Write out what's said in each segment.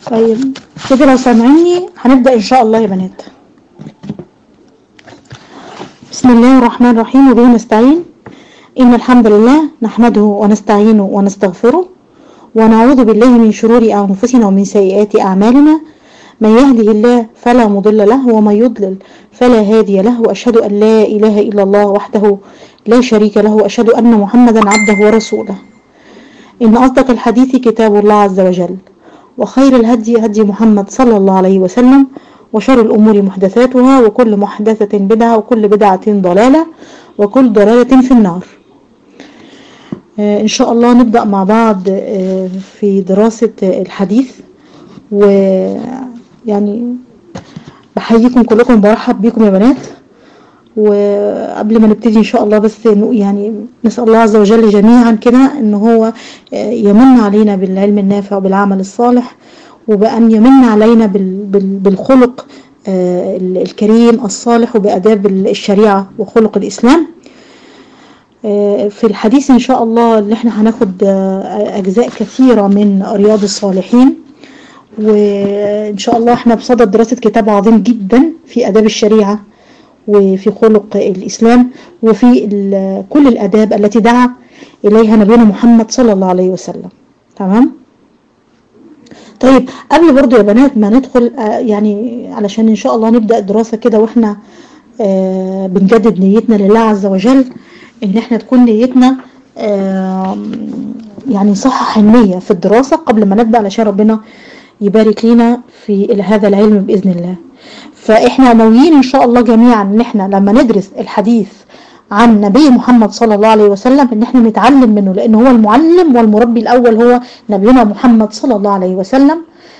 طيب كده لو سامعيني هنبدأ إن شاء الله يا بنات بسم الله الرحمن الرحيم وبه نستعين إن الحمد لله نحمده ونستعينه ونستغفره ونعوذ بالله من شرور أنفسنا ومن سيئات أعمالنا من يهده الله فلا مضل له ومن يضلل فلا هادي له وأشهد أن لا إله إلا الله وحده لا شريك له وأشهد أن محمدا عبده ورسوله إن أصدق الحديث كتاب الله عز وجل وخير الهدي هدي محمد صلى الله عليه وسلم وشر الأمور محدثاتها وكل محدثة بدعة وكل بدعة ضلالة وكل ضلالة في النار إن شاء الله نبدأ مع بعض في دراسة الحديث ويعني بحييكم كلكم برحب بكم يا بنات وقبل ما نبتدي ان شاء الله بس يعني نسأل الله عز وجل جميعا كده ان هو يمن علينا بالعلم النافع وبالعمل الصالح وبأن يمن علينا بالخلق الكريم الصالح وبأداب الشريعة وخلق الإسلام في الحديث ان شاء الله اللي احنا هناخد اجزاء كثيرة من رياض الصالحين وان شاء الله احنا بصدد دراسة كتاب عظيم جدا في اداب الشريعة وفي خلق الإسلام وفي كل الأداب التي دعا إليها نبينا محمد صلى الله عليه وسلم تمام طيب قبل برضو يا بنات ما ندخل يعني علشان إن شاء الله نبدأ الدراسة كده وإحنا بنجدد نيتنا لله عز وجل إن إحنا تكون نيتنا يعني نصحح النية في الدراسة قبل ما نبدأ علشان ربنا يبارك لنا في هذا العلم بإذن الله فاحنا ناويين ان شاء الله جميعا ان احنا لما ندرس الحديث عن نبي محمد صلى الله عليه وسلم ان احنا نتعلم منه لان هو المعلم والمربي الاول هو نبينا محمد صلى الله عليه وسلم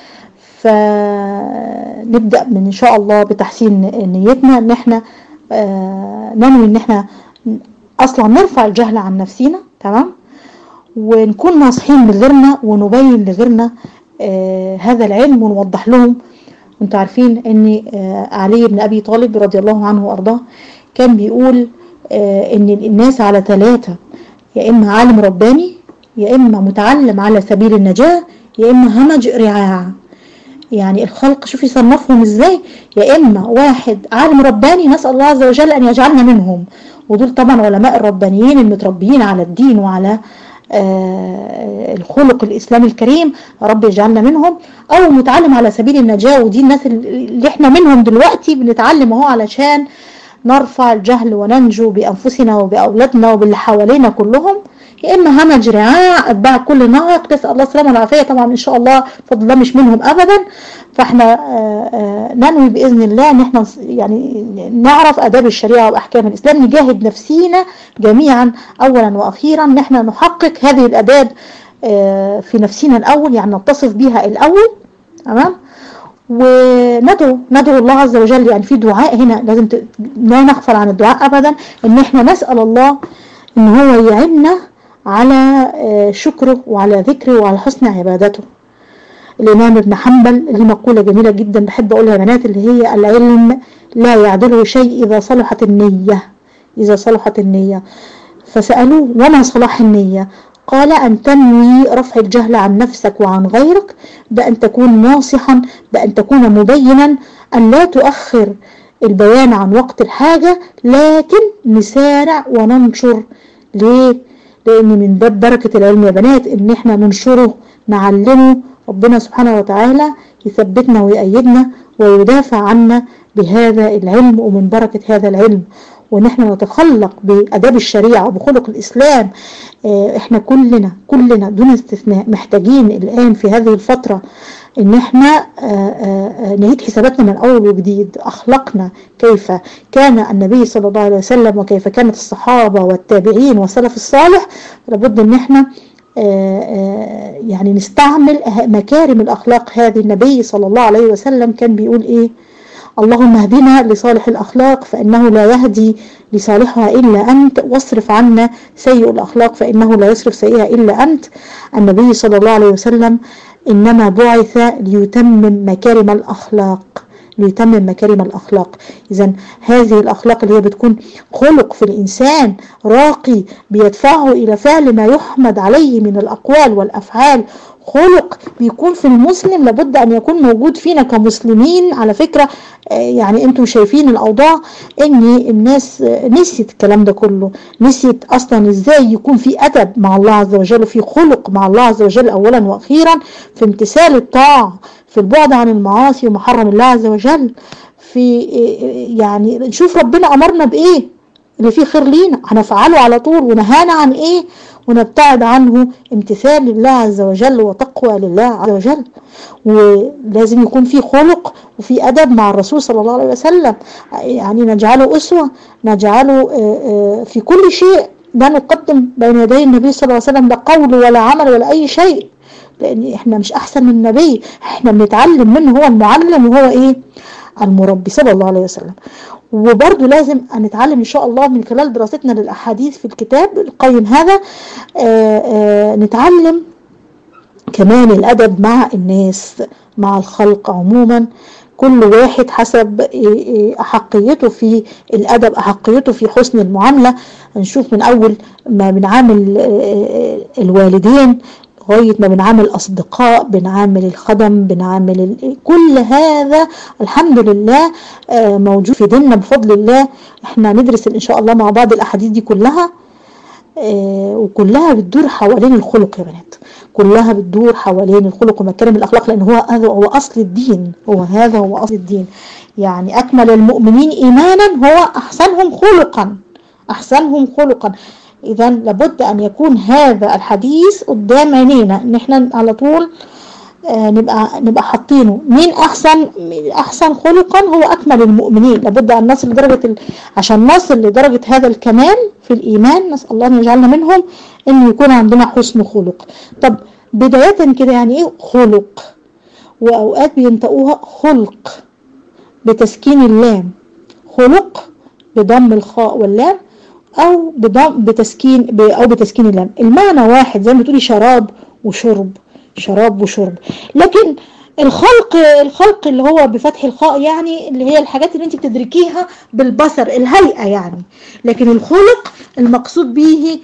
فنبدأ من ان شاء الله بتحسين نيتنا ان احنا ننوي ان احنا اصلا نرفع الجهل عن نفسنا تمام ونكون ناصحين لغيرنا ونبين لغيرنا هذا العلم ونوضح لهم وانتوا عارفين ان علي بن ابي طالب رضي الله عنه وارضاه كان بيقول ان الناس على ثلاثة يا اما عالم رباني يا اما متعلم على سبيل النجاة يا اما همج رعاع يعني الخلق شوف يصنفهم ازاي يا اما واحد عالم رباني نسأل الله عز وجل ان يجعلنا منهم ودول طبعا علماء الربانيين المتربيين على الدين وعلى آه الخلق الإسلامي الكريم رب يجعلنا منهم أو متعلم على سبيل النجاة ودي الناس اللي احنا منهم دلوقتي بنتعلم اهو علشان نرفع الجهل وننجو بأنفسنا وبأولادنا وباللي حوالينا كلهم يا إما همج رعاع أتباع كل ناقق نسأل الله السلامة والعافية طبعا إن شاء الله فضل الله مش منهم أبدا فاحنا آآ آآ ننوي بإذن الله ان احنا يعني نعرف أداب الشريعة وأحكام الإسلام نجاهد نفسينا جميعا أولا وأخيرا ان احنا نحقق هذه الأداب في نفسنا الأول يعني نتصف بها الأول تمام وندعو ندعو الله عز وجل يعني في دعاء هنا لازم ت... لا نغفل عن الدعاء أبدا ان احنا نسأل الله ان هو يعيننا على شكره وعلى ذكره وعلى حسن عبادته الإمام ابن حنبل له مقولة جميلة جدا بحب أقولها يا بنات اللي هي العلم لا يعدله شيء إذا صلحت النية إذا صلحت النية فسألوه وما صلاح النية قال أن تنوي رفع الجهل عن نفسك وعن غيرك بأن تكون ناصحا بأن تكون مبينا أن لا تؤخر البيان عن وقت الحاجة لكن نسارع وننشر ليه؟ لأن من باب بركة العلم يا بنات إن إحنا ننشره نعلمه ربنا سبحانه وتعالى يثبتنا ويأيدنا ويدافع عنا بهذا العلم ومن بركة هذا العلم وان احنا نتخلق باداب الشريعة وبخلق الاسلام احنا كلنا كلنا دون استثناء محتاجين الان في هذه الفترة ان احنا نعيد حساباتنا من اول وجديد اخلاقنا كيف كان النبي صلى الله عليه وسلم وكيف كانت الصحابة والتابعين والسلف الصالح لابد ان احنا يعني نستعمل مكارم الأخلاق هذه النبي صلى الله عليه وسلم كان بيقول إيه اللهم اهدنا لصالح الأخلاق فإنه لا يهدي لصالحها إلا أنت واصرف عنا سيء الأخلاق فإنه لا يصرف سيئها إلا أنت النبي صلى الله عليه وسلم إنما بعث ليتمم مكارم الأخلاق ليتمم مكارم الأخلاق إذا هذه الأخلاق اللي هي بتكون خلق في الإنسان راقي بيدفعه إلى فعل ما يحمد عليه من الأقوال والأفعال خلق بيكون في المسلم لابد أن يكون موجود فينا كمسلمين على فكرة يعني انتم شايفين الأوضاع ان الناس نسيت الكلام ده كله نسيت أصلا ازاي يكون في أدب مع الله عز وجل وفي خلق مع الله عز وجل أولا وأخيرا في امتثال الطاعة في البعد عن المعاصي ومحرم الله عز وجل في يعني نشوف ربنا أمرنا بإيه اللي فيه خير لينا هنفعله على طول ونهانا عن إيه ونبتعد عنه امتثال لله عز وجل وتقوى لله عز وجل ولازم يكون في خلق وفي أدب مع الرسول صلى الله عليه وسلم يعني نجعله أسوة نجعله في كل شيء لا نقدم بين يدي النبي صلى الله عليه وسلم لا قول ولا عمل ولا أي شيء لأن إحنا مش أحسن من النبي إحنا بنتعلم منه هو المعلم وهو إيه المربي صلى الله عليه وسلم وبرضه لازم نتعلم إن شاء الله من خلال دراستنا للأحاديث في الكتاب القيم هذا آآ آآ نتعلم كمان الأدب مع الناس مع الخلق عموما كل واحد حسب أحقيته في الأدب أحقيته في حسن المعاملة نشوف من أول ما بنعامل الوالدين لغاية ما بنعامل أصدقاء بنعامل الخدم بنعامل كل هذا الحمد لله موجود في ديننا بفضل الله احنا ندرس إن شاء الله مع بعض الأحاديث دي كلها وكلها بتدور حوالين الخلق يا بنات كلها بتدور حوالين الخلق ومكارم الأخلاق لأن هو هذا هو أصل الدين هو هذا هو أصل الدين يعني أكمل المؤمنين إيمانا هو أحسنهم خلقا أحسنهم خلقا إذا لابد أن يكون هذا الحديث قدام عينينا إن إحنا على طول آه نبقى نبقى حاطينه مين أحسن أحسن خلقا هو أكمل المؤمنين لابد أن نصل لدرجة ال... عشان نصل لدرجة هذا الكمال في الإيمان نسأل الله أن يجعلنا منهم إن يكون عندنا حسن خلق طب بداية كده يعني إيه خلق وأوقات بينطقوها خلق بتسكين اللام خلق بضم الخاء واللام او بضم بتسكين او بتسكين اللام المعنى واحد زي ما تقولي شراب وشرب شراب وشرب لكن الخلق الخلق اللي هو بفتح الخاء يعني اللي هي الحاجات اللي انت بتدركيها بالبصر الهيئة يعني لكن الخلق المقصود به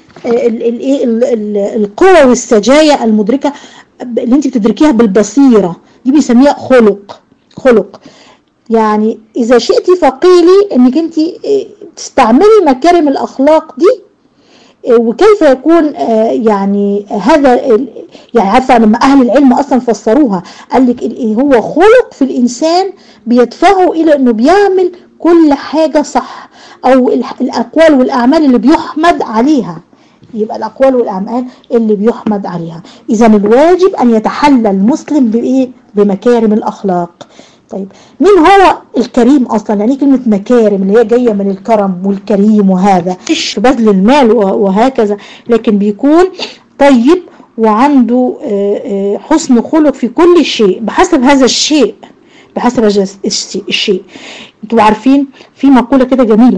القوة والسجايا المدركة اللي انت بتدركيها بالبصيرة دي بيسميها خلق خلق يعني إذا شئت فقيلي أنك أنت تستعملي مكارم الأخلاق دي وكيف يكون يعني هذا يعني عارفة لما أهل العلم أصلا فسروها قال لك هو خلق في الإنسان بيدفعه إلى أنه بيعمل كل حاجة صح أو الأقوال والأعمال اللي بيحمد عليها يبقى الأقوال والأعمال اللي بيحمد عليها إذا الواجب أن يتحلى المسلم بإيه؟ بمكارم الأخلاق طيب مين هو الكريم اصلا يعني كلمة مكارم اللي هي جاية من الكرم والكريم وهذا مش بذل المال وهكذا لكن بيكون طيب وعنده حسن خلق في كل شيء بحسب هذا الشيء بحسب هذا الشيء انتوا عارفين في مقولة كده جميلة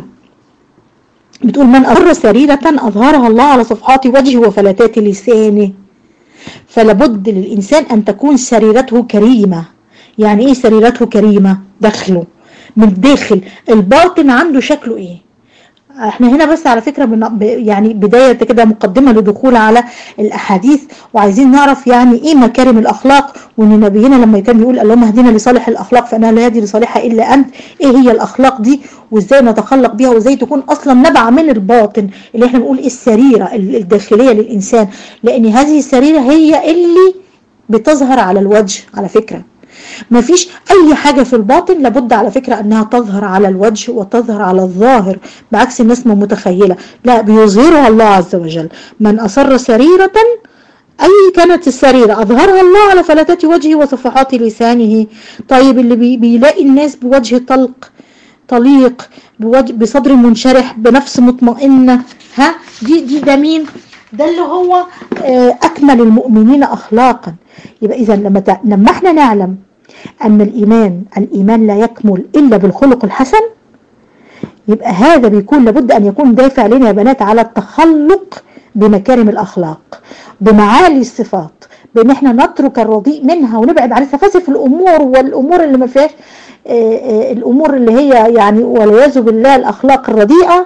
بتقول من أضر سريرة أظهرها الله على صفحات وجهه وفلتات لسانه فلابد للإنسان أن تكون سريرته كريمة يعني ايه سريرته كريمة داخله من الداخل الباطن عنده شكله ايه احنا هنا بس على فكرة بن... يعني بداية كده مقدمة لدخول على الاحاديث وعايزين نعرف يعني ايه مكارم الاخلاق وان نبينا لما كان بيقول اللهم اهدنا لصالح الاخلاق فانا لا يهدي لصالحها الا انت ايه هي الاخلاق دي وازاي نتخلق بيها وازاي تكون اصلا نبع من الباطن اللي احنا بنقول السريرة الداخلية للانسان لان هذه السريرة هي اللي بتظهر على الوجه على فكرة ما فيش اي حاجة في الباطن لابد على فكرة انها تظهر على الوجه وتظهر على الظاهر بعكس الناس ما متخيلة لا بيظهرها الله عز وجل من اصر سريرة اي كانت السريرة اظهرها الله على فلتات وجهه وصفحات لسانه طيب اللي بي بيلاقي الناس بوجه طلق طليق بوجه بصدر منشرح بنفس مطمئنة ها دي دي ده مين ده اللي هو اكمل المؤمنين اخلاقا يبقى اذا لما لما احنا نعلم أن الإيمان الإيمان لا يكمل إلا بالخلق الحسن يبقى هذا بيكون لابد أن يكون دافع لنا يا بنات على التخلق بمكارم الأخلاق بمعالي الصفات بأن احنا نترك الرديء منها ونبعد عن سفاسف الأمور والأمور اللي ما فيهاش الأمور اللي هي يعني والعياذ بالله الأخلاق الرديئة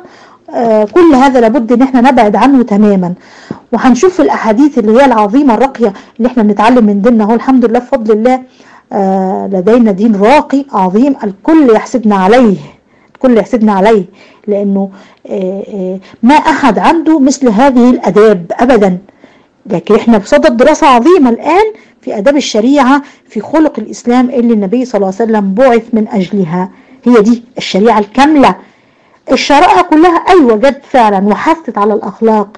آه كل هذا لابد ان احنا نبعد عنه تماما وهنشوف في الاحاديث اللي هي العظيمة الراقية اللي احنا بنتعلم من ديننا هو الحمد لله بفضل الله آه لدينا دين راقي عظيم الكل يحسدنا عليه الكل يحسدنا عليه لانه آه آه ما احد عنده مثل هذه الاداب ابدا لكن احنا بصدد دراسة عظيمة الان في اداب الشريعة في خلق الاسلام اللي النبي صلى الله عليه وسلم بعث من اجلها هي دي الشريعة الكاملة الشرائع كلها ايوه جت فعلا وحثت على الاخلاق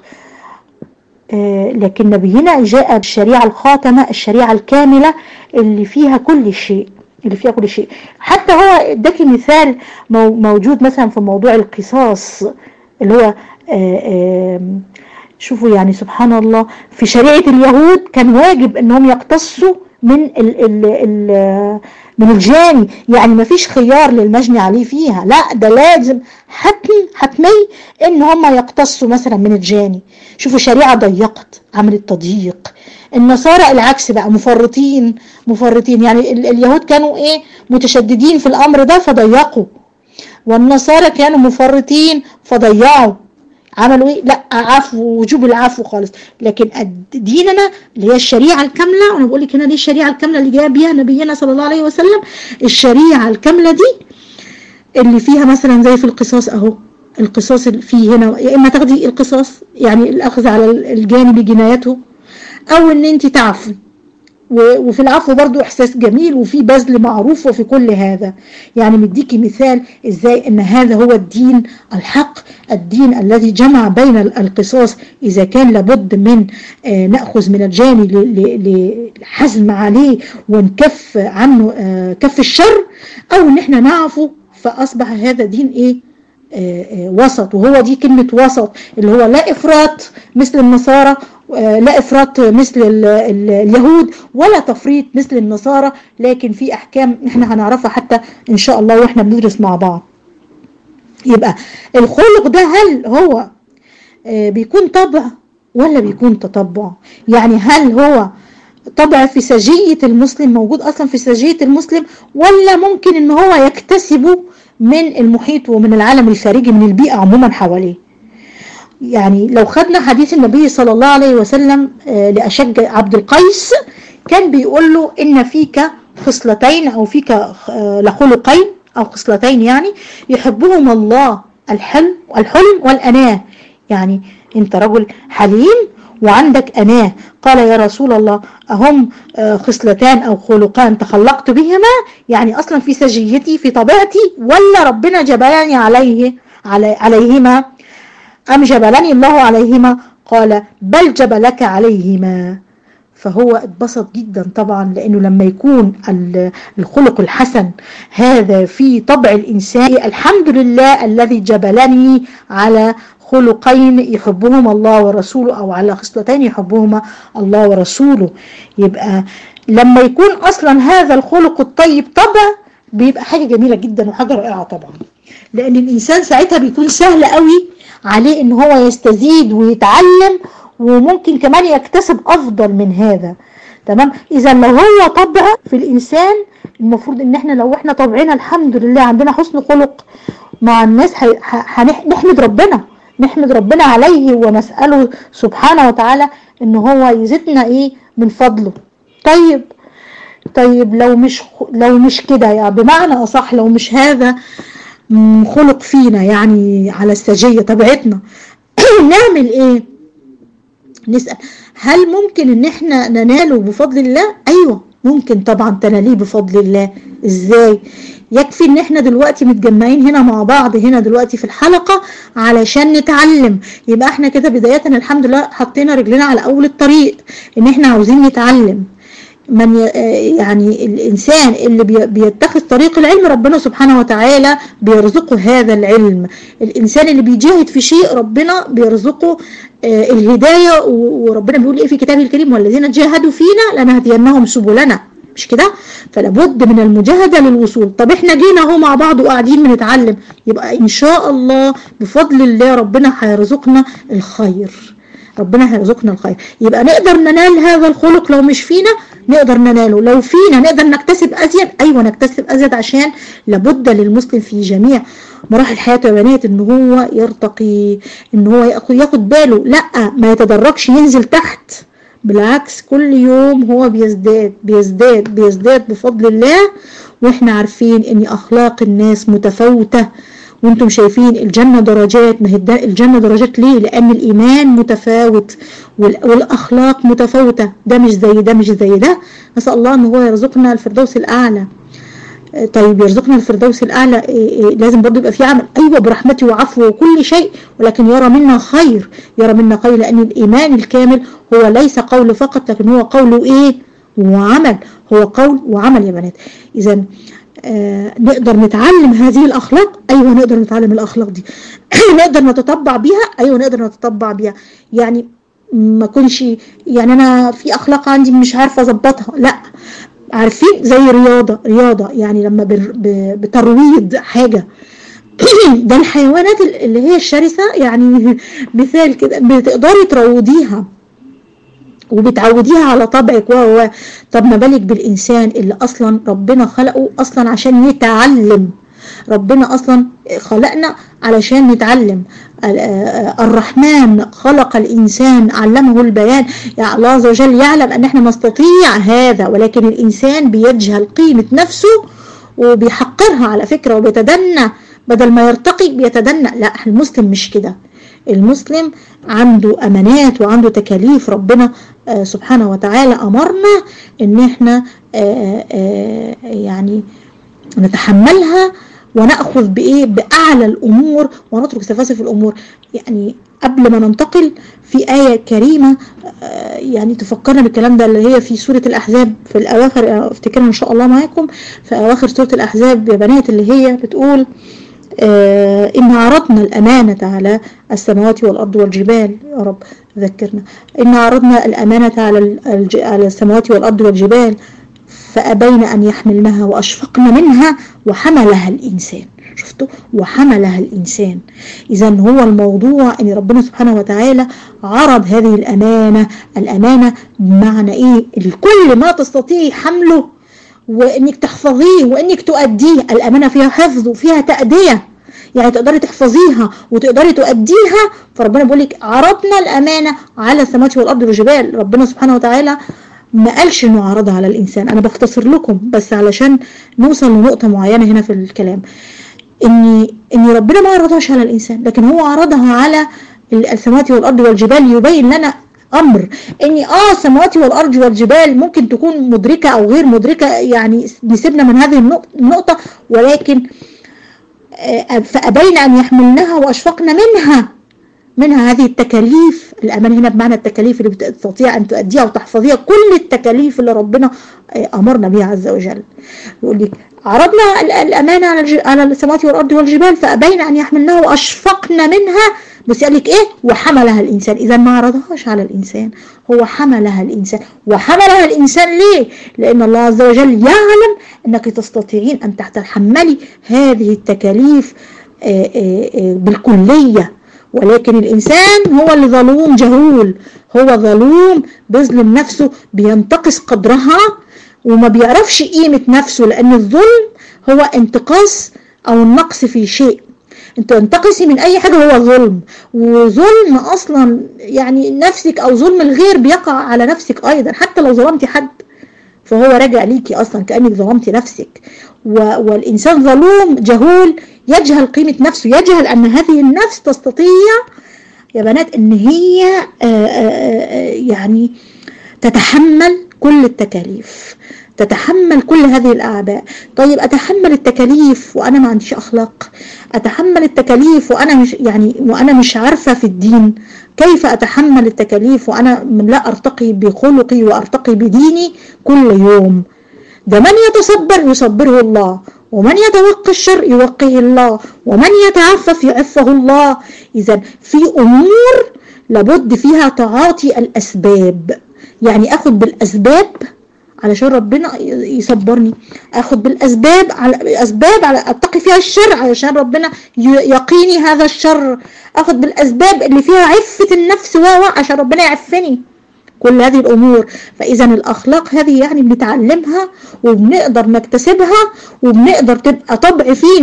آه لكن نبينا جاء بالشريعة الخاتمة الشريعة الكاملة اللي فيها كل شيء اللي فيها كل شيء حتى هو اداكي مثال موجود مثلا في موضوع القصاص اللي هو آآ آآ شوفوا يعني سبحان الله في شريعة اليهود كان واجب انهم يقتصوا من ال ال ال من الجاني يعني ما فيش خيار للمجني عليه فيها لا ده لازم حتمي حتمي ان هم يقتصوا مثلا من الجاني شوفوا شريعة ضيقت عملت تضييق النصارى العكس بقى مفرطين مفرطين يعني اليهود كانوا ايه متشددين في الامر ده فضيقوا والنصارى كانوا مفرطين فضيعوا عملوا ايه لا عفو وجوب العفو خالص لكن ديننا اللي هي الشريعة الكاملة وانا بقول لك هنا دي الشريعة الكاملة اللي جاء بيها نبينا صلى الله عليه وسلم الشريعة الكاملة دي اللي فيها مثلا زي في القصاص اهو القصاص فيه هنا يا اما تاخدي القصاص يعني الاخذ على الجانب جنايته او ان انت تعفي وفي العفو برضو احساس جميل وفي بذل معروف وفي كل هذا يعني مديكي مثال ازاي ان هذا هو الدين الحق الدين الذي جمع بين القصاص اذا كان لابد من آه نأخذ من الجاني لحزم عليه ونكف عنه آه كف الشر او ان احنا نعفو فاصبح هذا دين ايه آه وسط وهو دي كلمة وسط اللي هو لا افراط مثل النصارى لا افراط مثل ال ال اليهود ولا تفريط مثل النصارى لكن في احكام احنا هنعرفها حتى ان شاء الله واحنا بندرس مع بعض يبقى الخلق ده هل هو بيكون طبع ولا بيكون تطبع يعني هل هو طبع في سجية المسلم موجود اصلا في سجية المسلم ولا ممكن ان هو يكتسبه من المحيط ومن العالم الخارجي من البيئة عموما حواليه يعني لو خدنا حديث النبي صلى الله عليه وسلم لأشج عبد القيس كان بيقول له إن فيك خصلتين أو فيك لخلقين أو خصلتين يعني يحبهم الله الحلم والحلم والأناة يعني أنت رجل حليم وعندك أناة قال يا رسول الله أهم خصلتان أو خلقان تخلقت بهما يعني أصلا في سجيتي في طبيعتي ولا ربنا جبلني عليه علي عليهما أم جبلني الله عليهما قال بل جبلك عليهما فهو اتبسط جدا طبعا لأنه لما يكون الخلق الحسن هذا في طبع الإنسان الحمد لله الذي جبلني على خلقين يحبهما الله ورسوله أو على خصلتين يحبهما الله ورسوله يبقى لما يكون أصلا هذا الخلق الطيب طبع بيبقى حاجة جميلة جدا وحاجة رائعة طبعا لأن الإنسان ساعتها بيكون سهل قوي عليه ان هو يستزيد ويتعلم وممكن كمان يكتسب افضل من هذا تمام اذا لو هو طبع في الانسان المفروض ان احنا لو احنا طبعنا الحمد لله عندنا حسن خلق مع الناس هنحمد ربنا نحمد ربنا عليه ونسأله سبحانه وتعالى ان هو يزيدنا ايه من فضله طيب طيب لو مش لو مش كده يعني بمعنى اصح لو مش هذا خلق فينا يعني على السجية طبيعتنا نعمل ايه نسأل هل ممكن ان احنا نناله بفضل الله ايوه ممكن طبعا تناليه بفضل الله ازاي يكفي ان احنا دلوقتي متجمعين هنا مع بعض هنا دلوقتي في الحلقة علشان نتعلم يبقى احنا كده بداية الحمد لله حطينا رجلنا على اول الطريق ان احنا عاوزين نتعلم من يعني الإنسان اللي بيتخذ طريق العلم ربنا سبحانه وتعالى بيرزقه هذا العلم الإنسان اللي بيجاهد في شيء ربنا بيرزقه الهداية وربنا بيقول إيه في كتابه الكريم والذين جاهدوا فينا لنهدينهم سبلنا مش كده فلابد من المجاهدة للوصول طب احنا جينا اهو مع بعض وقاعدين بنتعلم يبقى ان شاء الله بفضل الله ربنا هيرزقنا الخير ربنا هيرزقنا الخير يبقى نقدر ننال هذا الخلق لو مش فينا نقدر نناله لو فينا نقدر نكتسب أزيد أيوة نكتسب أزيد عشان لابد للمسلم في جميع مراحل حياته يا بنات ان هو يرتقي ان هو ياخد, ياخد باله لا ما يتدرجش ينزل تحت بالعكس كل يوم هو بيزداد بيزداد بيزداد بفضل الله واحنا عارفين ان اخلاق الناس متفاوتة وانتم شايفين الجنة درجات ما هي الجنة درجات ليه لان الايمان متفاوت والاخلاق متفاوتة ده مش زي ده مش زي ده نسأل الله ان هو يرزقنا الفردوس الاعلى طيب يرزقنا الفردوس الأعلى لازم برضه يبقى في عمل أيوة برحمته وعفوه وكل شيء ولكن يرى منا خير يرى منا خير لأن الإيمان الكامل هو ليس قول فقط لكن هو قوله إيه وعمل هو قول وعمل يا بنات إذا آه نقدر نتعلم هذه الأخلاق أيوة نقدر نتعلم الأخلاق دي نقدر نتطبع بيها أيوة نقدر نتطبع بيها يعني ما كنش يعني أنا في أخلاق عندي مش عارفة أظبطها لا عارفين زي رياضة رياضة يعني لما بترويض حاجة ده الحيوانات اللي هي الشرسة يعني مثال كده بتقدري تروضيها وبتعوديها على طبعك و طب ما بالك بالإنسان اللي أصلا ربنا خلقه أصلا عشان يتعلم ربنا أصلا خلقنا علشان نتعلم الرحمن خلق الإنسان علمه البيان يعني الله عز وجل يعلم أن احنا نستطيع هذا ولكن الإنسان بيجهل قيمة نفسه وبيحقرها على فكرة وبيتدنى بدل ما يرتقي بيتدنى لا المسلم مش كده المسلم عنده أمانات وعنده تكاليف ربنا سبحانه وتعالى أمرنا ان احنا يعني نتحملها ونأخذ بإيه بأعلى الأمور ونترك سفاسف الأمور يعني قبل ما ننتقل في آية كريمة يعني تفكرنا بالكلام ده اللي هي في سورة الأحزاب في الأواخر افتكرها إن شاء الله معاكم في أواخر سورة الأحزاب يا بنات اللي هي بتقول آه إن عرضنا الأمانة على السماوات والأرض والجبال يا رب ذكرنا إن عرضنا الأمانة على على السماوات والأرض والجبال فأبين أن يحملنها وأشفقن منها وحملها الإنسان شفتوا وحملها الإنسان إذا هو الموضوع أن ربنا سبحانه وتعالى عرض هذه الأمانة الأمانة بمعنى إيه الكل ما تستطيعي حمله وإنك تحفظيه وإنك تؤديه الأمانة فيها حفظ وفيها تأدية يعني تقدري تحفظيها وتقدري تؤديها فربنا بيقول لك عرضنا الأمانة على السماوات والأرض والجبال ربنا سبحانه وتعالى ما قالش انه عرضها على الانسان انا بختصر لكم بس علشان نوصل لنقطة معينة هنا في الكلام اني ان ربنا ما عرضهاش على الانسان لكن هو عرضها على السماوات والارض والجبال يبين لنا امر اني اه السماوات والارض والجبال ممكن تكون مدركة او غير مدركة يعني نسيبنا من هذه النقطة ولكن فابين ان يحملنها واشفقن منها منها هذه التكاليف الأمان هنا بمعنى التكاليف اللي بتستطيع أن تؤديها وتحفظيها كل التكاليف اللي ربنا أمرنا بها عز وجل يقول لك عرضنا الأمانة على السماوات والأرض والجبال فأبين أن يحملنها وأشفقن منها بس قال لك إيه وحملها الإنسان إذا ما عرضهاش على الإنسان هو حملها الإنسان وحملها الإنسان ليه لأن الله عز وجل يعلم أنك تستطيعين أن تتحملي هذه التكاليف بالكلية ولكن الإنسان هو اللي ظلوم جهول هو ظلوم بيظلم نفسه بينتقص قدرها وما بيعرفش قيمة نفسه لأن الظلم هو انتقاص أو النقص في شيء انت انتقصي من اي حاجة هو ظلم وظلم اصلا يعني نفسك او ظلم الغير بيقع على نفسك ايضا حتى لو ظلمتي حد فهو راجع ليكي اصلا كأنك ظلمتي نفسك والانسان ظلوم جهول يجهل قيمة نفسه يجهل أن هذه النفس تستطيع يا بنات أن هي آآ آآ يعني تتحمل كل التكاليف تتحمل كل هذه الأعباء طيب أتحمل التكاليف وأنا ما عنديش أخلاق أتحمل التكاليف وأنا مش يعني وأنا مش عارفة في الدين كيف أتحمل التكاليف وأنا من لا أرتقي بخلقي وأرتقي بديني كل يوم ده من يتصبر يصبره الله ومن يتوقى الشر يوقيه الله ومن يتعفف يعفه الله إذا في أمور لابد فيها تعاطي الأسباب يعني أخذ بالأسباب علشان ربنا يصبرني اخد بالاسباب على اسباب على اتقي فيها الشر علشان ربنا يقيني هذا الشر اخد بالاسباب اللي فيها عفة النفس و عشان ربنا يعفني كل هذه الأمور فإذا الأخلاق هذه يعني بنتعلمها وبنقدر نكتسبها وبنقدر تبقى طبع فينا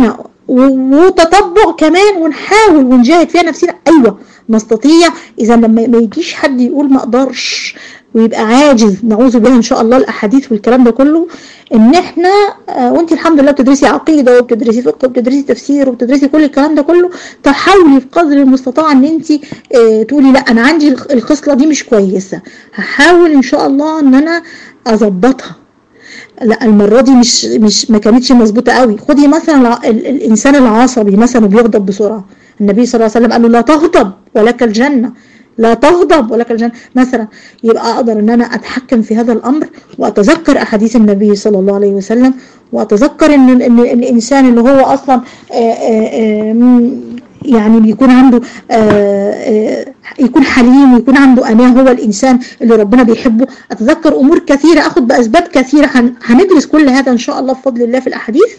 وتطبع كمان ونحاول ونجاهد فيها نفسنا ايوه نستطيع اذا لما ما يجيش حد يقول ما اقدرش ويبقى عاجز نعوذ بالله ان شاء الله الاحاديث والكلام ده كله ان احنا آه وانت الحمد لله بتدرسي عقيده وبتدرسي فقه وبتدرسي تفسير وبتدرسي كل الكلام ده كله تحاولي بقدر المستطاع ان انت آه تقولي لا انا عندي الخصله دي مش كويسه هحاول ان شاء الله ان انا اظبطها لا المرة دي مش مش ما كانتش مظبوطة قوي خدي مثلا الإنسان العصبي مثلا بيغضب بسرعة النبي صلى الله عليه وسلم قال له لا تغضب ولك الجنة لا تغضب ولك الجنة مثلا يبقى أقدر أن أنا أتحكم في هذا الأمر وأتذكر أحاديث النبي صلى الله عليه وسلم وأتذكر أن, إن الإنسان اللي هو أصلا آآ آآ يعني بيكون عنده يكون حليم ويكون عنده أناه هو الإنسان اللي ربنا بيحبه أتذكر أمور كثيرة أخذ بأسباب كثيرة هندرس كل هذا إن شاء الله بفضل الله في الأحاديث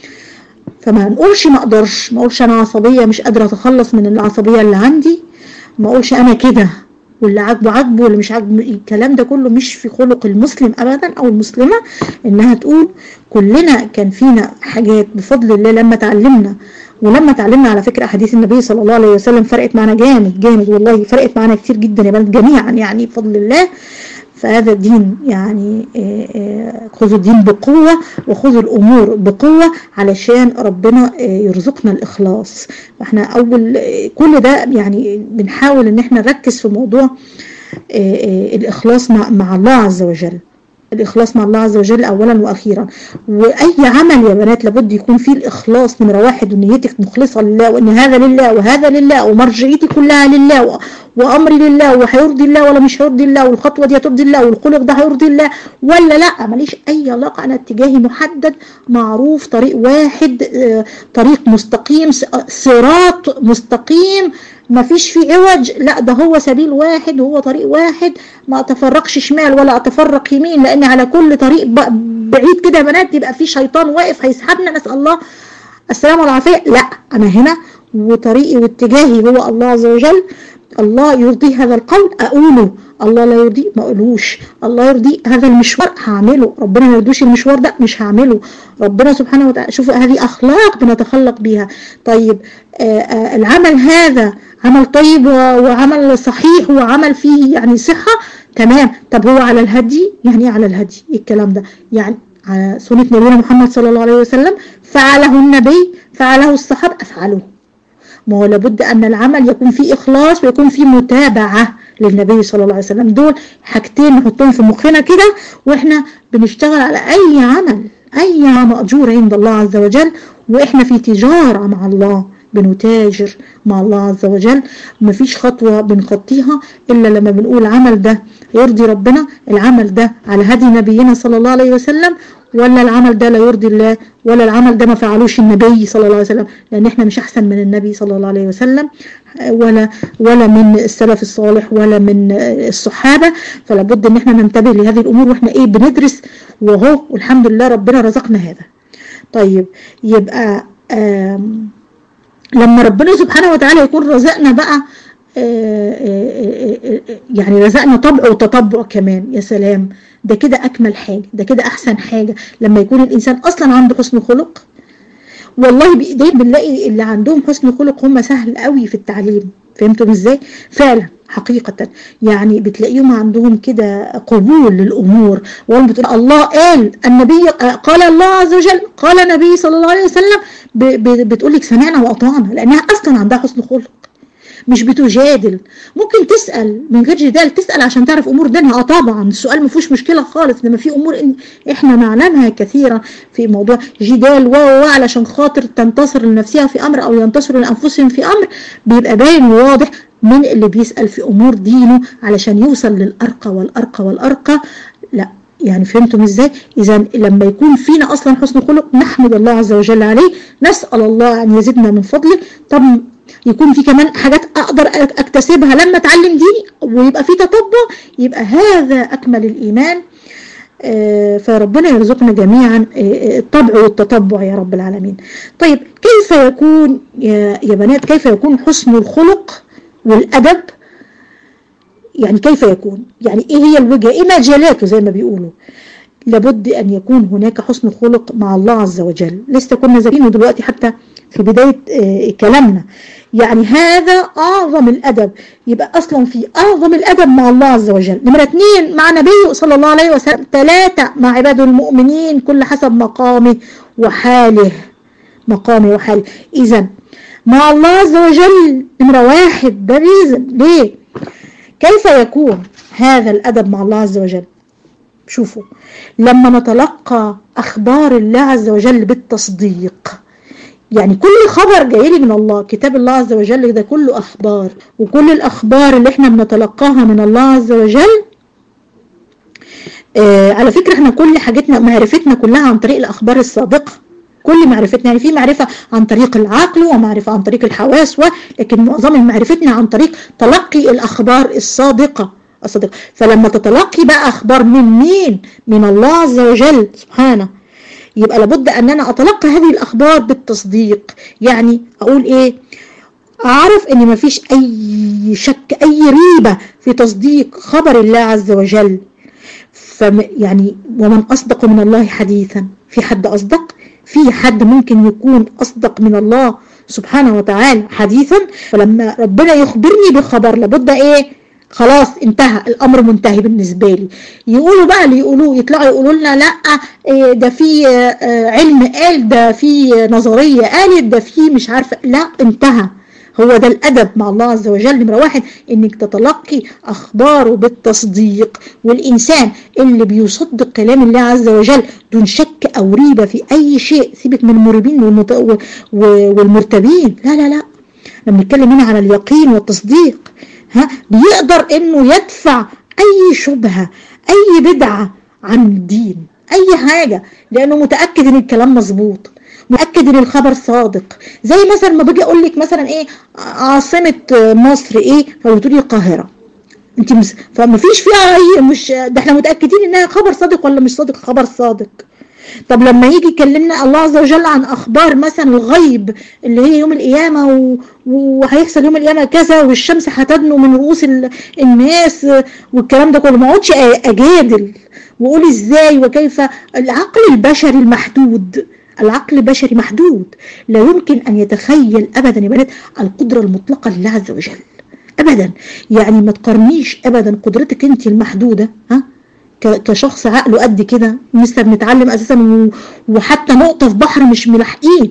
فما نقولش ما أقدرش ما أقولش أنا عصبية مش قادرة أتخلص من العصبية اللي عندي ما أقولش أنا كده واللي عاجبه عاجبه واللي مش عاجبه الكلام ده كله مش في خلق المسلم ابدا او المسلمه انها تقول كلنا كان فينا حاجات بفضل الله لما تعلمنا ولما اتعلمنا على فكرة أحاديث النبي صلى الله عليه وسلم فرقت معنا جامد جامد والله فرقت معنا كتير جدا يا بنات جميعا يعني بفضل الله فهذا الدين يعني خذوا الدين بقوة وخذوا الأمور بقوة علشان ربنا يرزقنا الإخلاص فاحنا أول كل ده يعني بنحاول ان احنا نركز في موضوع الإخلاص مع, مع الله عز وجل الإخلاص مع الله عز وجل أولا وأخيرا وأي عمل يا بنات لابد يكون فيه الإخلاص نمرة واحد ونيتك مخلصة لله وإن هذا لله وهذا لله ومرجعيتي كلها لله وأمري لله وهيرضي الله ولا مش هيرضي الله والخطوة دي هترضي الله والخلق ده هيرضي الله ولا لا ماليش أي علاقة أنا اتجاهي محدد معروف طريق واحد طريق مستقيم صراط مستقيم ما فيش فيه عوج لا ده هو سبيل واحد وهو طريق واحد ما اتفرقش شمال ولا اتفرق يمين لان على كل طريق بعيد كده يا بنات يبقى في شيطان واقف هيسحبنا نسال الله السلام والعافيه لا انا هنا وطريقي واتجاهي هو الله عز وجل الله يرضي هذا القول اقوله الله لا يرضي ما اقولوش الله يرضي هذا المشوار هعمله ربنا ما يرضوش المشوار ده مش هعمله ربنا سبحانه وتعالى شوفوا هذه اخلاق بنتخلق بيها طيب آآ آآ العمل هذا عمل طيب وعمل صحيح وعمل فيه يعني صحة تمام طب هو على الهدي يعني على الهدي الكلام ده يعني على سنة نبينا محمد صلى الله عليه وسلم فعله النبي فعله الصحابة أفعله ما هو لابد أن العمل يكون فيه إخلاص ويكون فيه متابعة للنبي صلى الله عليه وسلم دول حاجتين نحطهم في مخنا كده وإحنا بنشتغل على أي عمل أي مأجور عند الله عز وجل وإحنا في تجارة مع الله بنتاجر مع الله عز وجل مفيش خطوة بنخطيها إلا لما بنقول العمل ده يرضي ربنا العمل ده على هدي نبينا صلى الله عليه وسلم ولا العمل ده لا يرضي الله ولا العمل ده ما فعلوش النبي صلى الله عليه وسلم لأن احنا مش أحسن من النبي صلى الله عليه وسلم ولا ولا من السلف الصالح ولا من الصحابة فلا بد ان احنا ننتبه لهذه الأمور واحنا ايه بندرس وهو والحمد لله ربنا رزقنا هذا طيب يبقى آم لما ربنا سبحانه وتعالى يكون رزقنا بقى يعني رزقنا طبع وتطبع كمان يا سلام ده كده أكمل حاجة ده كده أحسن حاجة لما يكون الإنسان أصلا عنده حسن خلق والله بإيديه بنلاقي اللي عندهم حسن خلق هم سهل قوي في التعليم فهمتم ازاي فعلا حقيقة يعني بتلاقيهم عندهم كده قبول للأمور وهم بتقول الله قال النبي قال الله عز وجل قال النبي صلى الله عليه وسلم بتقول لك سمعنا وأطعنا لأنها أصلا عندها حسن خلق مش بتجادل ممكن تسأل من غير جدال تسأل عشان تعرف أمور دينها اه طبعا السؤال ما فيهوش مشكلة خالص لما في أمور إن إحنا نعلمها كثيرا في موضوع جدال و علشان خاطر تنتصر لنفسها في أمر أو ينتصروا لأنفسهم في أمر بيبقى باين وواضح من اللي بيسأل في أمور دينه علشان يوصل للأرقى والأرقى والأرقى لا يعني فهمتم ازاي اذا لما يكون فينا اصلا حسن خلق نحمد الله عز وجل عليه نسأل الله ان يزيدنا من فضله طب يكون في كمان حاجات اقدر اكتسبها لما اتعلم ديني ويبقى في تطبع يبقى هذا اكمل الايمان فربنا يرزقنا جميعا الطبع والتطبع يا رب العالمين طيب كيف يكون يا بنات كيف يكون حسن الخلق والأدب يعني كيف يكون يعني ايه هي الوجهة ايه مجالاته زي ما بيقولوا لابد ان يكون هناك حسن خلق مع الله عز وجل لسه كنا ذاكرين دلوقتي حتى في بداية آه، كلامنا يعني هذا أعظم الأدب يبقى أصلا في أعظم الأدب مع الله عز وجل نمرة اثنين مع نبيه صلى الله عليه وسلم ثلاثة مع عباد المؤمنين كل حسب مقامه وحاله مقامه وحاله إذا مع الله عز وجل نمرة واحد ده ريزن ليه كيف يكون هذا الأدب مع الله عز وجل شوفوا لما نتلقى أخبار الله عز وجل بالتصديق يعني كل خبر جاي لي من الله كتاب الله عز وجل ده كله أخبار وكل الأخبار اللي احنا بنتلقاها من الله عز وجل آه على فكرة احنا كل حاجتنا معرفتنا كلها عن طريق الأخبار الصادقة كل معرفتنا يعني في معرفة عن طريق العقل ومعرفة عن طريق الحواس لكن معظم معرفتنا عن طريق تلقي الأخبار الصادقة الصادقة فلما تتلقي بقى أخبار من مين من الله عز وجل سبحانه يبقى لابد أن أنا أتلقى هذه الأخبار بالتصديق يعني أقول إيه أعرف أن مفيش أي شك أي ريبة في تصديق خبر الله عز وجل فم يعني ومن أصدق من الله حديثا في حد أصدق في حد ممكن يكون أصدق من الله سبحانه وتعالى حديثا فلما ربنا يخبرني بخبر لابد ايه خلاص انتهى الامر منتهي بالنسبة لي يقولوا بقى اللي يقولوا يطلعوا يقولوا لنا لا إيه ده في آه، علم قال ده في نظرية قالت ده في مش عارفة لا انتهى هو ده الأدب مع الله عز وجل نمرة واحد إنك تتلقي أخباره بالتصديق والإنسان اللي بيصدق كلام الله عز وجل دون شك أو ريبة في أي شيء سيبك من المريبين والمت... والمرتبين لا لا لا لما نتكلم هنا على اليقين والتصديق ها بيقدر إنه يدفع أي شبهة أي بدعة عن الدين أي حاجة لأنه متأكد إن الكلام مظبوط مؤكد ان الخبر صادق زي مثلا ما باجي اقول لك مثلا ايه عاصمة مصر ايه فبتقولي القاهرة انت مس... فما فيش فيها اي مش ده احنا متأكدين انها خبر صادق ولا مش صادق خبر صادق طب لما يجي يكلمنا الله عز وجل عن اخبار مثلا الغيب اللي هي يوم القيامة و... وهيحصل يوم القيامة كذا والشمس هتدنو من رؤوس ال... الناس والكلام ده كله ما اقعدش اجادل واقول ازاي وكيف العقل البشري المحدود العقل البشري محدود لا يمكن أن يتخيل أبدا يا بنات القدرة المطلقة لله عز وجل أبدا يعني ما تقارنيش أبدا قدرتك أنت المحدودة ها كشخص عقله قد كده لسه بنتعلم أساسا وحتى نقطة في بحر مش ملاحقين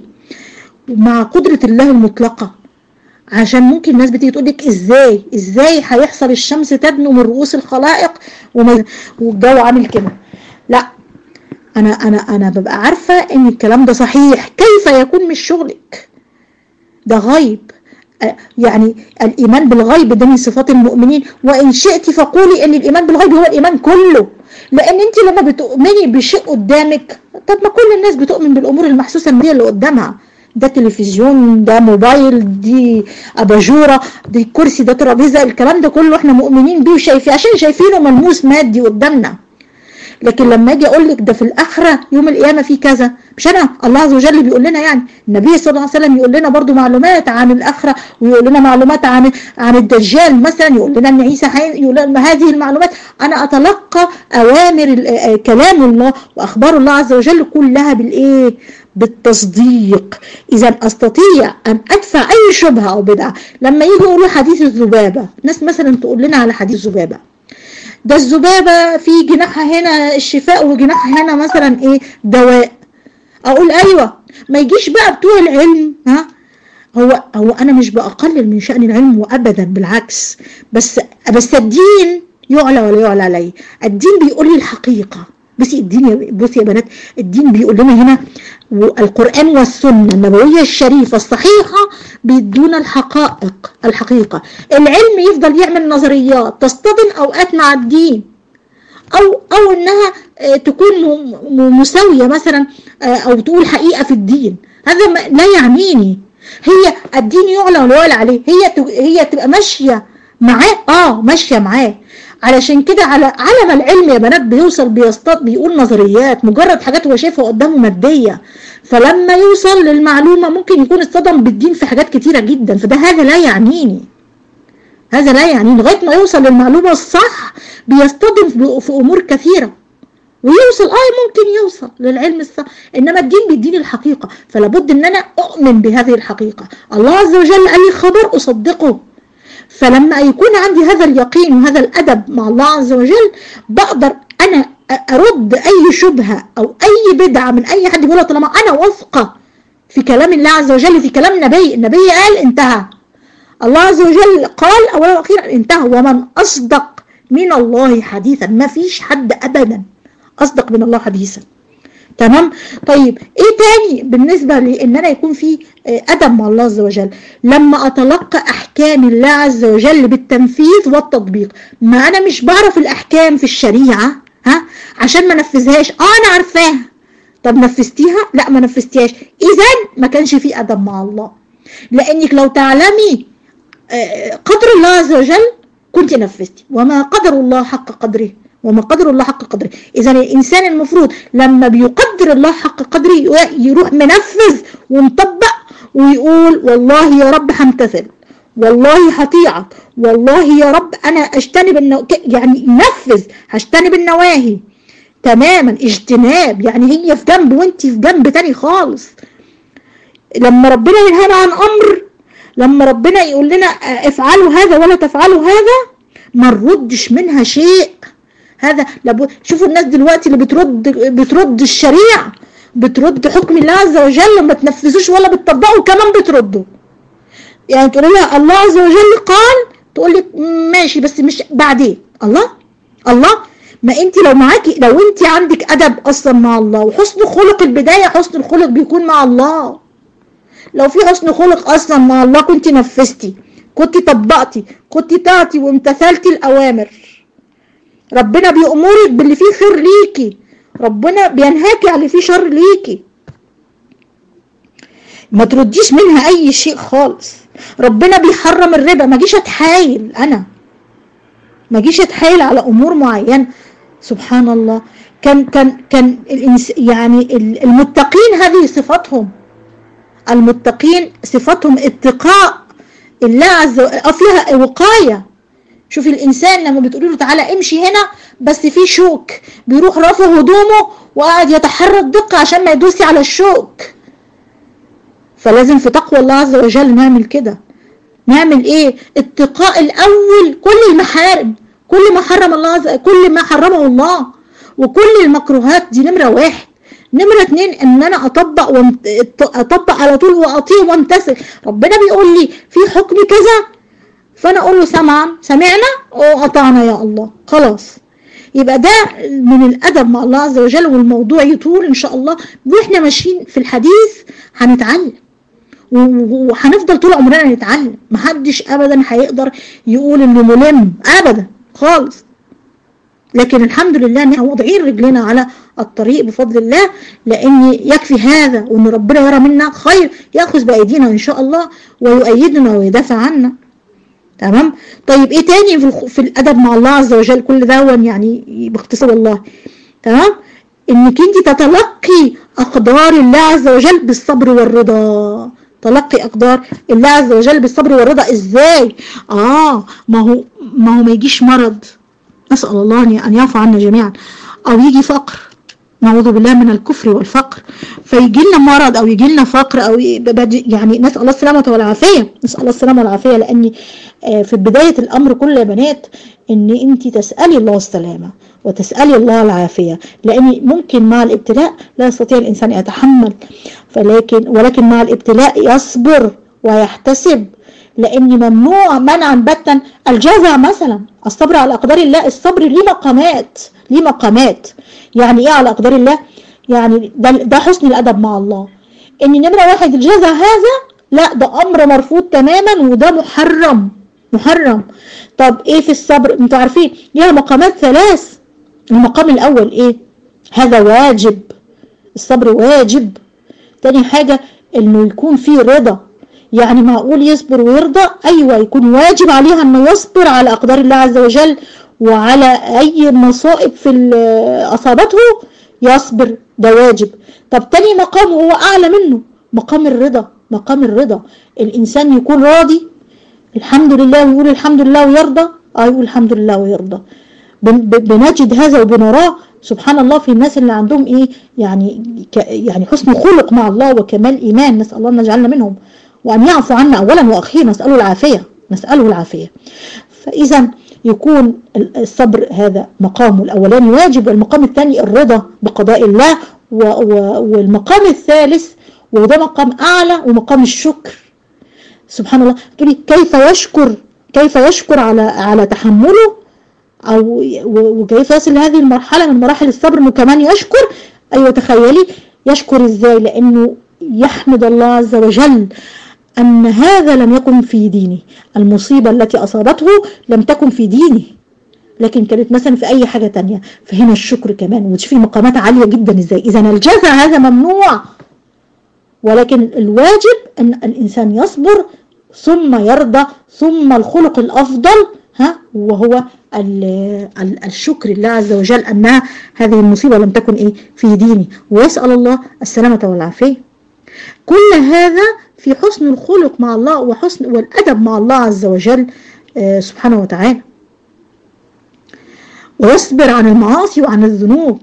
مع قدرة الله المطلقة عشان ممكن الناس بتيجي تقول لك ازاي ازاي هيحصل الشمس تدنو من رؤوس الخلائق والجو عامل كده لا انا انا انا ببقى عارفة ان الكلام ده صحيح كيف يكون مش شغلك ده غيب يعني الإيمان بالغيب ده من صفات المؤمنين وإن شئت فقولي أن الإيمان بالغيب هو الإيمان كله لأن أنت لما بتؤمني بشيء قدامك طب ما كل الناس بتؤمن بالأمور المحسوسة اللي قدامها ده تلفزيون ده موبايل دي أباجورة دي كرسي ده ترابيزة الكلام ده كله احنا مؤمنين بيه وشايفين عشان شايفينه ملموس مادي قدامنا لكن لما اجي اقول لك ده في الاخره يوم القيامه في كذا مش انا الله عز وجل بيقول لنا يعني النبي صلى الله عليه وسلم يقول لنا برضو معلومات عن الاخره ويقول لنا معلومات عن عن الدجال مثلا يقول لنا ان عيسى يقول لنا هذه المعلومات انا اتلقى اوامر كلام الله واخبار الله عز وجل كلها بالايه بالتصديق إذا أستطيع أن أدفع أي شبهة أو بدعة لما يجي يقولوا حديث الذبابة ناس مثلا تقول لنا على حديث الذبابة ده الذبابة في جناحها هنا الشفاء وجناحها هنا مثلا ايه دواء اقول ايوه ما يجيش بقى بتوع العلم ها هو هو انا مش بقلل من شأن العلم وابدا بالعكس بس بس الدين يعلى ولا يعلى عليه الدين بيقول لي الحقيقة بصي الدين بصي يا بنات الدين بيقول لنا هنا القرآن والسنة النبوية الشريفة الصحيحة بيدونا الحقائق الحقيقة العلم يفضل يعمل نظريات تصطدم أوقات مع الدين أو, أو إنها آه، تكون مساوية مثلا آه، أو تقول حقيقة في الدين هذا لا يعنيني هي الدين يعلى ولا يعلى عليه هي هي تبقى ماشية معاه اه ماشية معاه علشان كده على على ما العلم يا بنات بيوصل بيصطاد بيقول نظريات مجرد حاجات هو شايفها قدامه مادية فلما يوصل للمعلومة ممكن يكون اصطدم بالدين في حاجات كتيرة جدا فده هذا لا يعنيني هذا لا يعني لغاية ما يوصل للمعلومة الصح بيصطدم في أمور كثيرة ويوصل اه ممكن يوصل للعلم الصح انما الدين بيديني الحقيقة فلا بد ان انا اؤمن بهذه الحقيقة الله عز وجل قال لي خبر اصدقه فلما يكون عندي هذا اليقين وهذا الادب مع الله عز وجل بقدر انا ارد اي شبهة او اي بدعة من اي حد يقولها طالما انا واثقة في كلام الله عز وجل في كلام النبي النبي قال انتهى الله عز وجل قال اولا واخيرا انتهى ومن اصدق من الله حديثا ما فيش حد ابدا اصدق من الله حديثا تمام طيب ايه تاني بالنسبة لان انا يكون في ادب مع الله عز وجل لما اتلقى احكام الله عز وجل بالتنفيذ والتطبيق ما انا مش بعرف الاحكام في الشريعة ها عشان ما نفذهاش اه انا عارفاها طب نفذتيها لا ما نفذتيهاش اذا ما كانش في ادب مع الله لانك لو تعلمي قدر الله عز وجل كنت نفذتي وما قدر الله حق قدره وما قدر الله حق قدره إذا الإنسان المفروض لما بيقدر الله حق قدره يروح منفذ ومطبق ويقول والله يا رب همتثل والله هطيعك والله يا رب أنا أجتنب النو... يعني ينفذ هجتنب النواهي تماما اجتناب يعني هي في جنب وانت في جنب تاني خالص لما ربنا ينهانا عن أمر لما ربنا يقول لنا افعلوا هذا ولا تفعلوا هذا ما نردش منها شيء هذا لابد شوفوا الناس دلوقتي اللي بترد بترد الشريعة بترد حكم الله عز وجل ما تنفذوش ولا بتطبقوا كمان بتردوا يعني تقول لها الله عز وجل قال تقول لك ماشي بس مش بعدين الله الله ما انت لو معاكي لو انت عندك ادب اصلا مع الله وحسن خلق البداية حسن الخلق بيكون مع الله لو في حسن خلق اصلا مع الله كنت نفذتي كنت طبقتي كنت تعطي وامتثلتي الاوامر ربنا بيأمرك باللي فيه خير ليكي ربنا بينهاكي على اللي فيه شر ليكي ما ترديش منها اي شيء خالص ربنا بيحرم الربا ما جيش اتحايل انا ما جيش اتحايل على امور معينه سبحان الله كان كان كان الإنس يعني المتقين هذه صفاتهم المتقين صفاتهم اتقاء الله عز وجل فيها وقايه شوفي الإنسان لما بتقولي له تعالى امشي هنا بس في شوك بيروح رافع هدومه وقاعد يتحرى الدقة عشان ما يدوسي على الشوك فلازم في تقوى الله عز وجل نعمل كده نعمل ايه اتقاء الاول كل المحارم كل ما حرم الله عز كل ما حرمه الله وكل المكروهات دي نمرة واحد نمرة اتنين ان انا اطبق وانت... اطبق على طول واطيع وامتثل ربنا بيقول لي في حكم كذا فانا اقول له سمعا سمعنا وقطعنا يا الله خلاص يبقى ده من الادب مع الله عز وجل والموضوع يطول ان شاء الله واحنا ماشيين في الحديث هنتعلم وهنفضل طول عمرنا نتعلم محدش ابدا هيقدر يقول انه ملم ابدا خالص لكن الحمد لله ان احنا واضعين رجلنا على الطريق بفضل الله لان يكفي هذا وان ربنا يرى منا خير ياخذ بايدينا ان شاء الله ويؤيدنا ويدافع عنا تمام طيب ايه تاني في, في الادب مع الله عز وجل كل ده يعني باختصار الله تمام انك انت تتلقي اقدار الله عز وجل بالصبر والرضا تلقي اقدار الله عز وجل بالصبر والرضا ازاي اه ما هو ما هو ما يجيش مرض نسال الله ان يعفو عنا جميعا او يجي فقر نعوذ بالله من الكفر والفقر فيجي لنا مرض او يجي لنا فقر او يعني نسال الله السلامه والعافيه نسال الله السلامه والعافيه لاني في بدايه الامر كل يا بنات ان انت تسالي الله السلامه وتسالي الله العافيه لان ممكن مع الابتلاء لا يستطيع الانسان يتحمل فلكن ولكن مع الابتلاء يصبر ويحتسب لان ممنوع منعا باتا الجزع مثلا الصبر على اقدار الله الصبر ليه مقامات ليه مقامات يعني ايه على اقدار الله يعني ده, ده حسن الادب مع الله ان نمره واحد الجزع هذا لا ده امر مرفوض تماما وده محرم محرم طب ايه في الصبر انتوا عارفين ليها مقامات ثلاث المقام الاول ايه هذا واجب الصبر واجب تاني حاجة انه يكون فيه رضا يعني معقول يصبر ويرضى ايوه يكون واجب عليها انه يصبر على اقدار الله عز وجل وعلى اي مصائب في اصابته يصبر ده واجب طب تاني مقام هو اعلى منه مقام الرضا مقام الرضا الانسان يكون راضي الحمد لله ويقول الحمد لله ويرضى اه يقول الحمد لله ويرضى بنجد هذا وبنراه سبحان الله في الناس اللي عندهم ايه يعني يعني حسن خلق مع الله وكمال ايمان نسال الله ان يجعلنا منهم وان يعفو عنا اولا واخيرا نساله العافيه نساله العافيه فاذا يكون الصبر هذا مقامه الاولاني واجب والمقام الثاني الرضا بقضاء الله والمقام الثالث وده مقام اعلى ومقام الشكر سبحان الله تقولي كيف يشكر كيف يشكر على على تحمله أو وكيف يصل لهذه المرحلة من مراحل الصبر أنه كمان يشكر أيوة تخيلي يشكر إزاي لأنه يحمد الله عز وجل أن هذا لم يكن في دينه المصيبة التي أصابته لم تكن في دينه لكن كانت مثلا في أي حاجة تانية فهنا الشكر كمان وتشوفي مقامات عالية جدا إزاي إذا الجزاء هذا ممنوع ولكن الواجب أن الإنسان يصبر ثم يرضى ثم الخلق الأفضل ها وهو الشكر لله عز وجل أن هذه المصيبة لم تكن إيه في ديني ويسأل الله السلامة والعافية كل هذا في حسن الخلق مع الله وحسن والأدب مع الله عز وجل آه، سبحانه وتعالى ويصبر عن المعاصي وعن الذنوب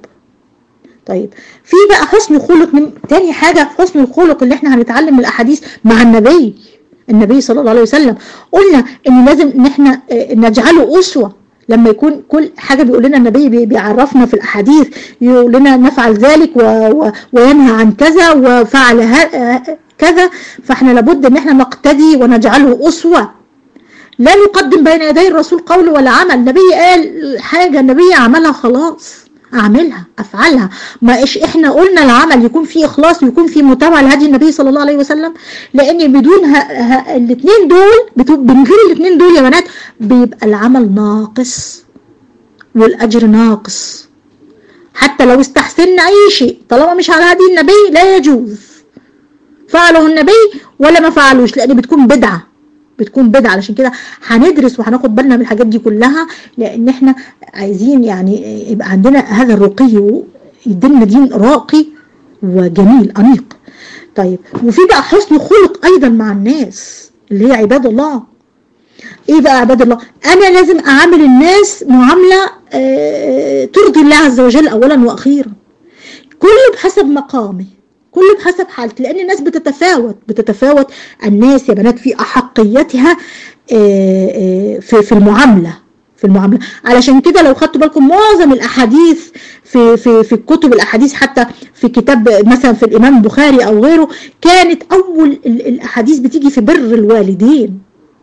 طيب في بقى حسن خلق تاني حاجة حسن الخلق اللي احنا هنتعلم من الأحاديث مع النبي النبي صلى الله عليه وسلم قلنا ان لازم ان احنا آه، نجعله أسوة لما يكون كل حاجة بيقول لنا النبي بيعرفنا في الأحاديث يقول لنا نفعل ذلك وينهى عن كذا وفعل آه، كذا فاحنا لابد ان احنا نقتدي ونجعله أسوة لا نقدم بين يدي الرسول قول ولا عمل النبي قال حاجة النبي عملها خلاص اعملها افعلها ما إيش احنا قلنا العمل يكون فيه اخلاص ويكون فيه متابعه لهدي النبي صلى الله عليه وسلم لان بدون الاثنين دول من غير الاثنين دول يا بنات بيبقى العمل ناقص والاجر ناقص حتى لو استحسنا اي شيء طالما مش على هدي النبي لا يجوز فعله النبي ولا ما فعلوش لان بتكون بدعه بتكون بدعة علشان كده هندرس وهناخد بالنا من الحاجات دي كلها لان احنا عايزين يعني يبقى عندنا هذا الرقي يدينا دين راقي وجميل انيق طيب وفي بقى حسن خلق ايضا مع الناس اللي هي عباد الله ايه بقى عباد الله انا لازم اعامل الناس معاملة آه، ترضي الله عز وجل اولا واخيرا كله بحسب مقامي كله بحسب حالتي لان الناس بتتفاوت بتتفاوت الناس يا بنات في احقيتها آه، آه، في في المعامله في المعامله علشان كده لو خدتوا بالكم معظم الاحاديث في في في الكتب الاحاديث حتى في كتاب مثلا في الامام البخاري او غيره كانت اول الاحاديث بتيجي في بر الوالدين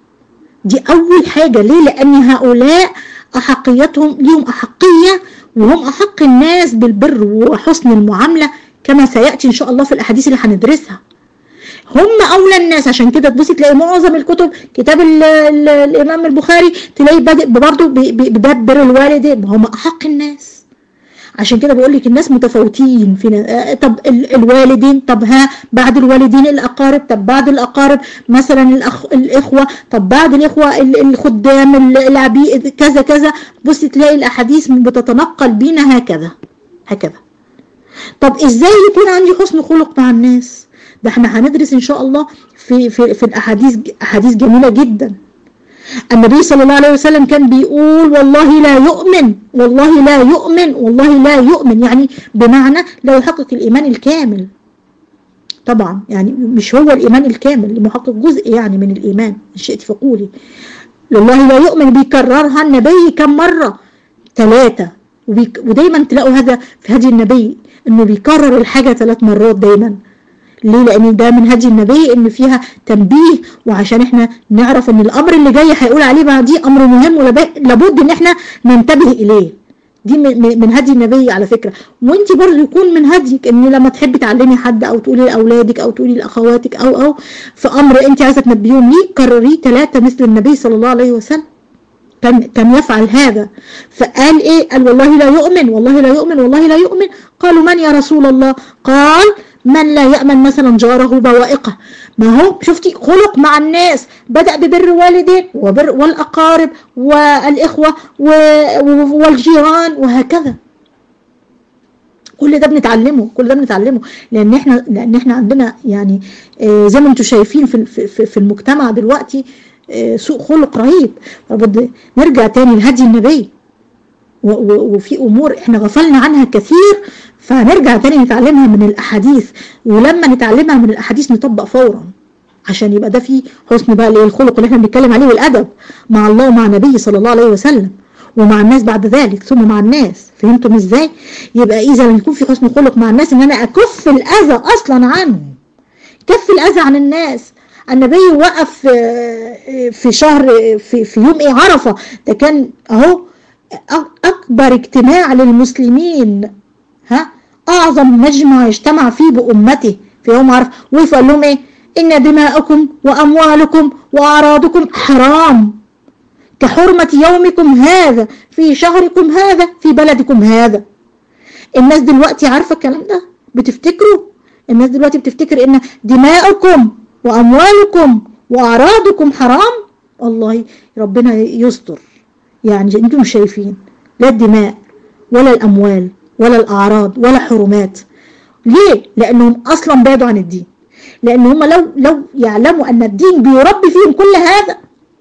دي اول حاجه ليه لان هؤلاء احقيتهم ليهم احقيه وهم احق الناس بالبر وحسن المعامله كما سيأتي إن شاء الله في الأحاديث اللي هندرسها هم أولى الناس عشان كده تبصي تلاقي معظم الكتب كتاب ال ال الإمام البخاري تلاقي بادئ برضه بباب بر الوالدين هم أحق الناس عشان كده بقول لك الناس متفاوتين في آه، طب الوالدين طب ها بعد الوالدين الأقارب طب بعد الأقارب مثلا الأخ الإخوة طب بعد الإخوة الخدام العبيد كذا كذا بصي تلاقي الأحاديث بتتنقل بينا هكذا هكذا طب ازاي يكون عندي حسن خلق مع الناس ده احنا هندرس ان شاء الله في, في, في الاحاديث احاديث جميلة جدا النبي صلى الله عليه وسلم كان بيقول والله لا يؤمن والله لا يؤمن والله لا يؤمن يعني بمعنى لا يحقق الإيمان الكامل طبعا يعني مش هو الإيمان الكامل لمحقق جزء يعني من الإيمان إن شئت فقولي والله لا يؤمن بيكررها النبي كم مرة ثلاثة ودايما تلاقوا هذا في هدي النبي انه بيكرر الحاجة ثلاث مرات دايما ليه لان ده من هدي النبي ان فيها تنبيه وعشان احنا نعرف ان الامر اللي جاي هيقول عليه بعديه امر مهم ولابد ان احنا ننتبه اليه دي من هدي النبي على فكرة وانت برضه يكون من هديك ان لما تحبي تعلمي حد او تقولي لاولادك او تقولي لاخواتك او او في امر انت عايزه تنبهيهم ليه كرريه ثلاثه مثل النبي صلى الله عليه وسلم كان كان يفعل هذا فقال ايه قال والله لا يؤمن والله لا يؤمن والله لا يؤمن قالوا من يا رسول الله قال من لا يأمن مثلا جاره بوائقه ما هو شفتي خلق مع الناس بدأ ببر والدين وبر والأقارب والإخوة والجيران وهكذا كل ده بنتعلمه كل ده بنتعلمه لان احنا لان احنا عندنا يعني آه، زي ما انتم شايفين في في في المجتمع دلوقتي آه، سوء خلق رهيب لابد نرجع تاني لهدي النبي وفي امور احنا غفلنا عنها كثير فهنرجع تاني نتعلمها من الاحاديث ولما نتعلمها من الاحاديث نطبق فورا عشان يبقى ده فيه حسن بقى الخلق اللي احنا بنتكلم عليه والادب مع الله ومع النبي صلى الله عليه وسلم ومع الناس بعد ذلك ثم مع الناس فهمتم ازاي يبقى اذا يكون في حسن خلق مع الناس ان انا اكف الاذى اصلا عنهم كف الاذى عن الناس النبي وقف في شهر في, في يوم ايه عرفة ده كان اهو اكبر اجتماع للمسلمين ها اعظم مجمع اجتمع فيه بامته في يوم عرفة وقف قال لهم ايه ان دماءكم واموالكم واعراضكم حرام كحرمة يومكم هذا في شهركم هذا في بلدكم هذا الناس دلوقتي عارفة الكلام ده بتفتكروا الناس دلوقتي بتفتكر ان دماءكم واموالكم واعراضكم حرام الله ربنا يستر يعني انتم شايفين لا الدماء ولا الاموال ولا الاعراض ولا حرمات ليه لانهم اصلا بعدوا عن الدين لان هم لو لو يعلموا ان الدين بيربي فيهم كل هذا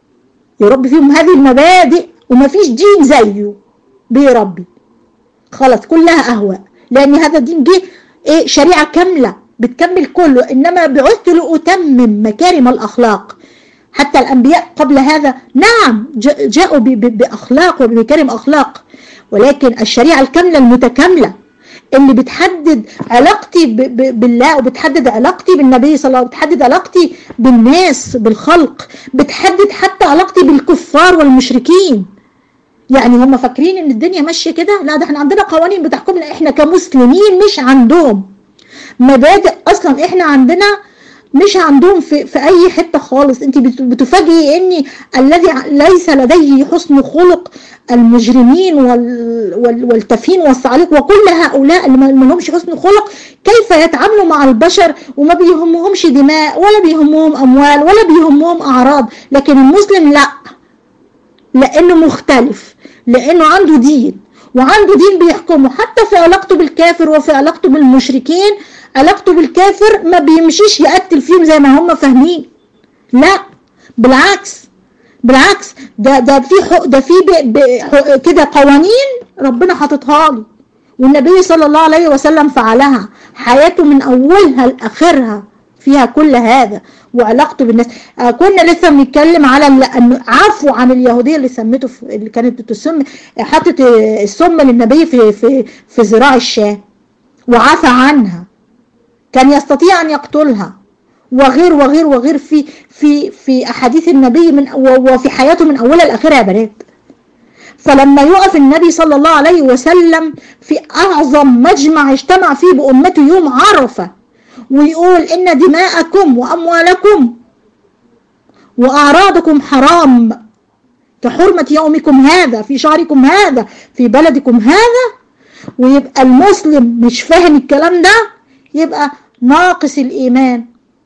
يربي فيهم هذه المبادئ وما فيش دين زيه بيربي خلاص كلها اهواء لان هذا الدين جه ايه شريعه كامله بتكمل كله انما بعثت لاتمم مكارم الاخلاق حتى الانبياء قبل هذا نعم جاءوا باخلاق وبمكارم اخلاق ولكن الشريعه الكامله المتكامله اللي بتحدد علاقتي بالله وبتحدد علاقتي بالنبي صلى الله عليه وسلم بتحدد علاقتي بالناس بالخلق بتحدد حتى علاقتي بالكفار والمشركين يعني هم فاكرين ان الدنيا ماشيه كده لا ده احنا عندنا قوانين بتحكمنا احنا كمسلمين مش عندهم مبادئ اصلا احنا عندنا مش عندهم في, في اي حتة خالص انت بتفاجئي ان الذي ليس لديه حسن خلق المجرمين وال وال والتفين والصعاليق وكل هؤلاء اللي ما لهمش حسن خلق كيف يتعاملوا مع البشر وما بيهمهمش دماء ولا بيهمهم اموال ولا بيهمهم اعراض لكن المسلم لا لانه مختلف لانه عنده دين وعنده دين بيحكمه حتى في علاقته بالكافر وفي علاقته بالمشركين علاقته بالكافر ما بيمشيش يقتل فيهم زي ما هم فاهمين لا بالعكس بالعكس ده ده في ده في كده قوانين ربنا حاططها لي والنبي صلى الله عليه وسلم فعلها حياته من اولها لاخرها فيها كل هذا وعلاقته بالناس آه كنا لسه بنتكلم على انه عفو عن اليهوديه اللي سمته في اللي كانت بتسم حطت السم للنبي في في في ذراع الشاه وعفى عنها كان يستطيع ان يقتلها وغير وغير وغير في في في احاديث النبي من وفي حياته من اولها لاخرها يا بنات فلما يقف النبي صلى الله عليه وسلم في اعظم مجمع اجتمع فيه بامته يوم عرفه ويقول ان دماءكم واموالكم واعراضكم حرام كحرمة يومكم هذا في شهركم هذا في بلدكم هذا ويبقى المسلم مش فاهم الكلام ده يبقى ناقص الإيمان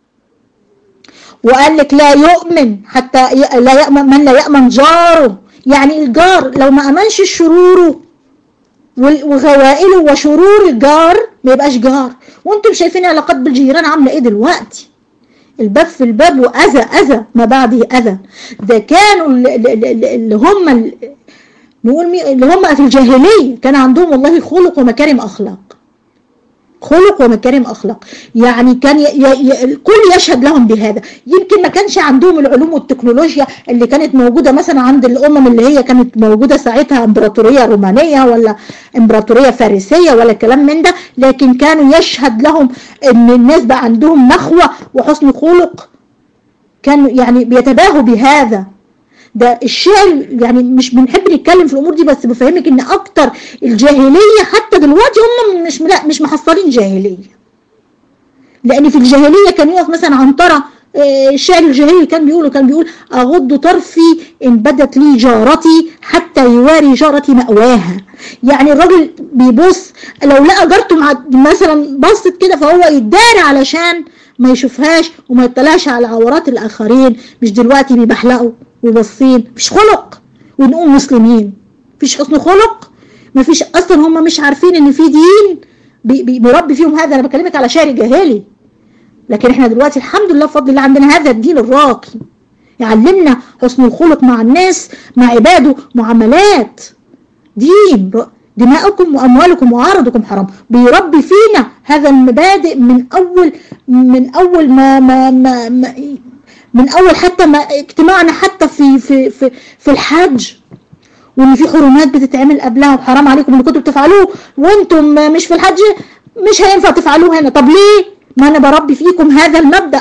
وقال لك لا يؤمن حتى لا يأمن من لا يأمن جاره يعني الجار لو ما أمنش شروره وغوائله وشرور الجار ما يبقاش جار وانتم شايفين علاقات بالجيران عاملة ايه دلوقتي الباب في الباب وأذى أذى ما بعده أذى ده كانوا اللي هم نقول اللي هم في الجاهلية كان عندهم والله خلق ومكارم أخلاق خلق ومكارم أخلاق يعني كان ي... ي... الكل يشهد لهم بهذا يمكن ما كانش عندهم العلوم والتكنولوجيا اللي كانت موجودة مثلا عند الأمم اللي هي كانت موجودة ساعتها امبراطورية رومانية ولا امبراطورية فارسية ولا كلام من ده لكن كانوا يشهد لهم ان الناس بقى عندهم نخوة وحسن خلق كانوا يعني بيتباهوا بهذا ده الشعر يعني مش بنحب نتكلم في الامور دي بس بفهمك ان اكتر الجاهليه حتى دلوقتي هم مش لا مش محصلين جاهليه لان في الجاهليه كان يقف مثلا عنتره الشعر الجاهلي كان بيقول كان بيقول اغض طرفي ان بدت لي جارتي حتى يواري جارتي مأواها يعني الراجل بيبص لو لقى جارته مثلا بصت كده فهو يتداري علشان ما يشوفهاش وما يطلعش على عورات الاخرين مش دلوقتي بيبحلقوا وباصين مفيش خلق ونقول مسلمين مفيش حسن خلق مفيش اصلا هم مش عارفين ان في دين بي بي بيربي فيهم هذا انا بكلمك على شعر جاهلي لكن احنا دلوقتي الحمد لله بفضل الله عندنا هذا الدين الراقي يعلمنا حسن الخلق مع الناس مع عباده معاملات دين دماؤكم وأموالكم وعرضكم حرام بيربي فينا هذا المبادئ من أول من أول ما, ما, ما, ما من أول حتى ما اجتماعنا حتى في في في, في الحج وإن في حرمات بتتعمل قبلها وحرام عليكم اللي كنتوا بتفعلوه وانتم مش في الحج مش هينفع تفعلوه هنا طب ليه ما أنا بربي فيكم هذا المبدأ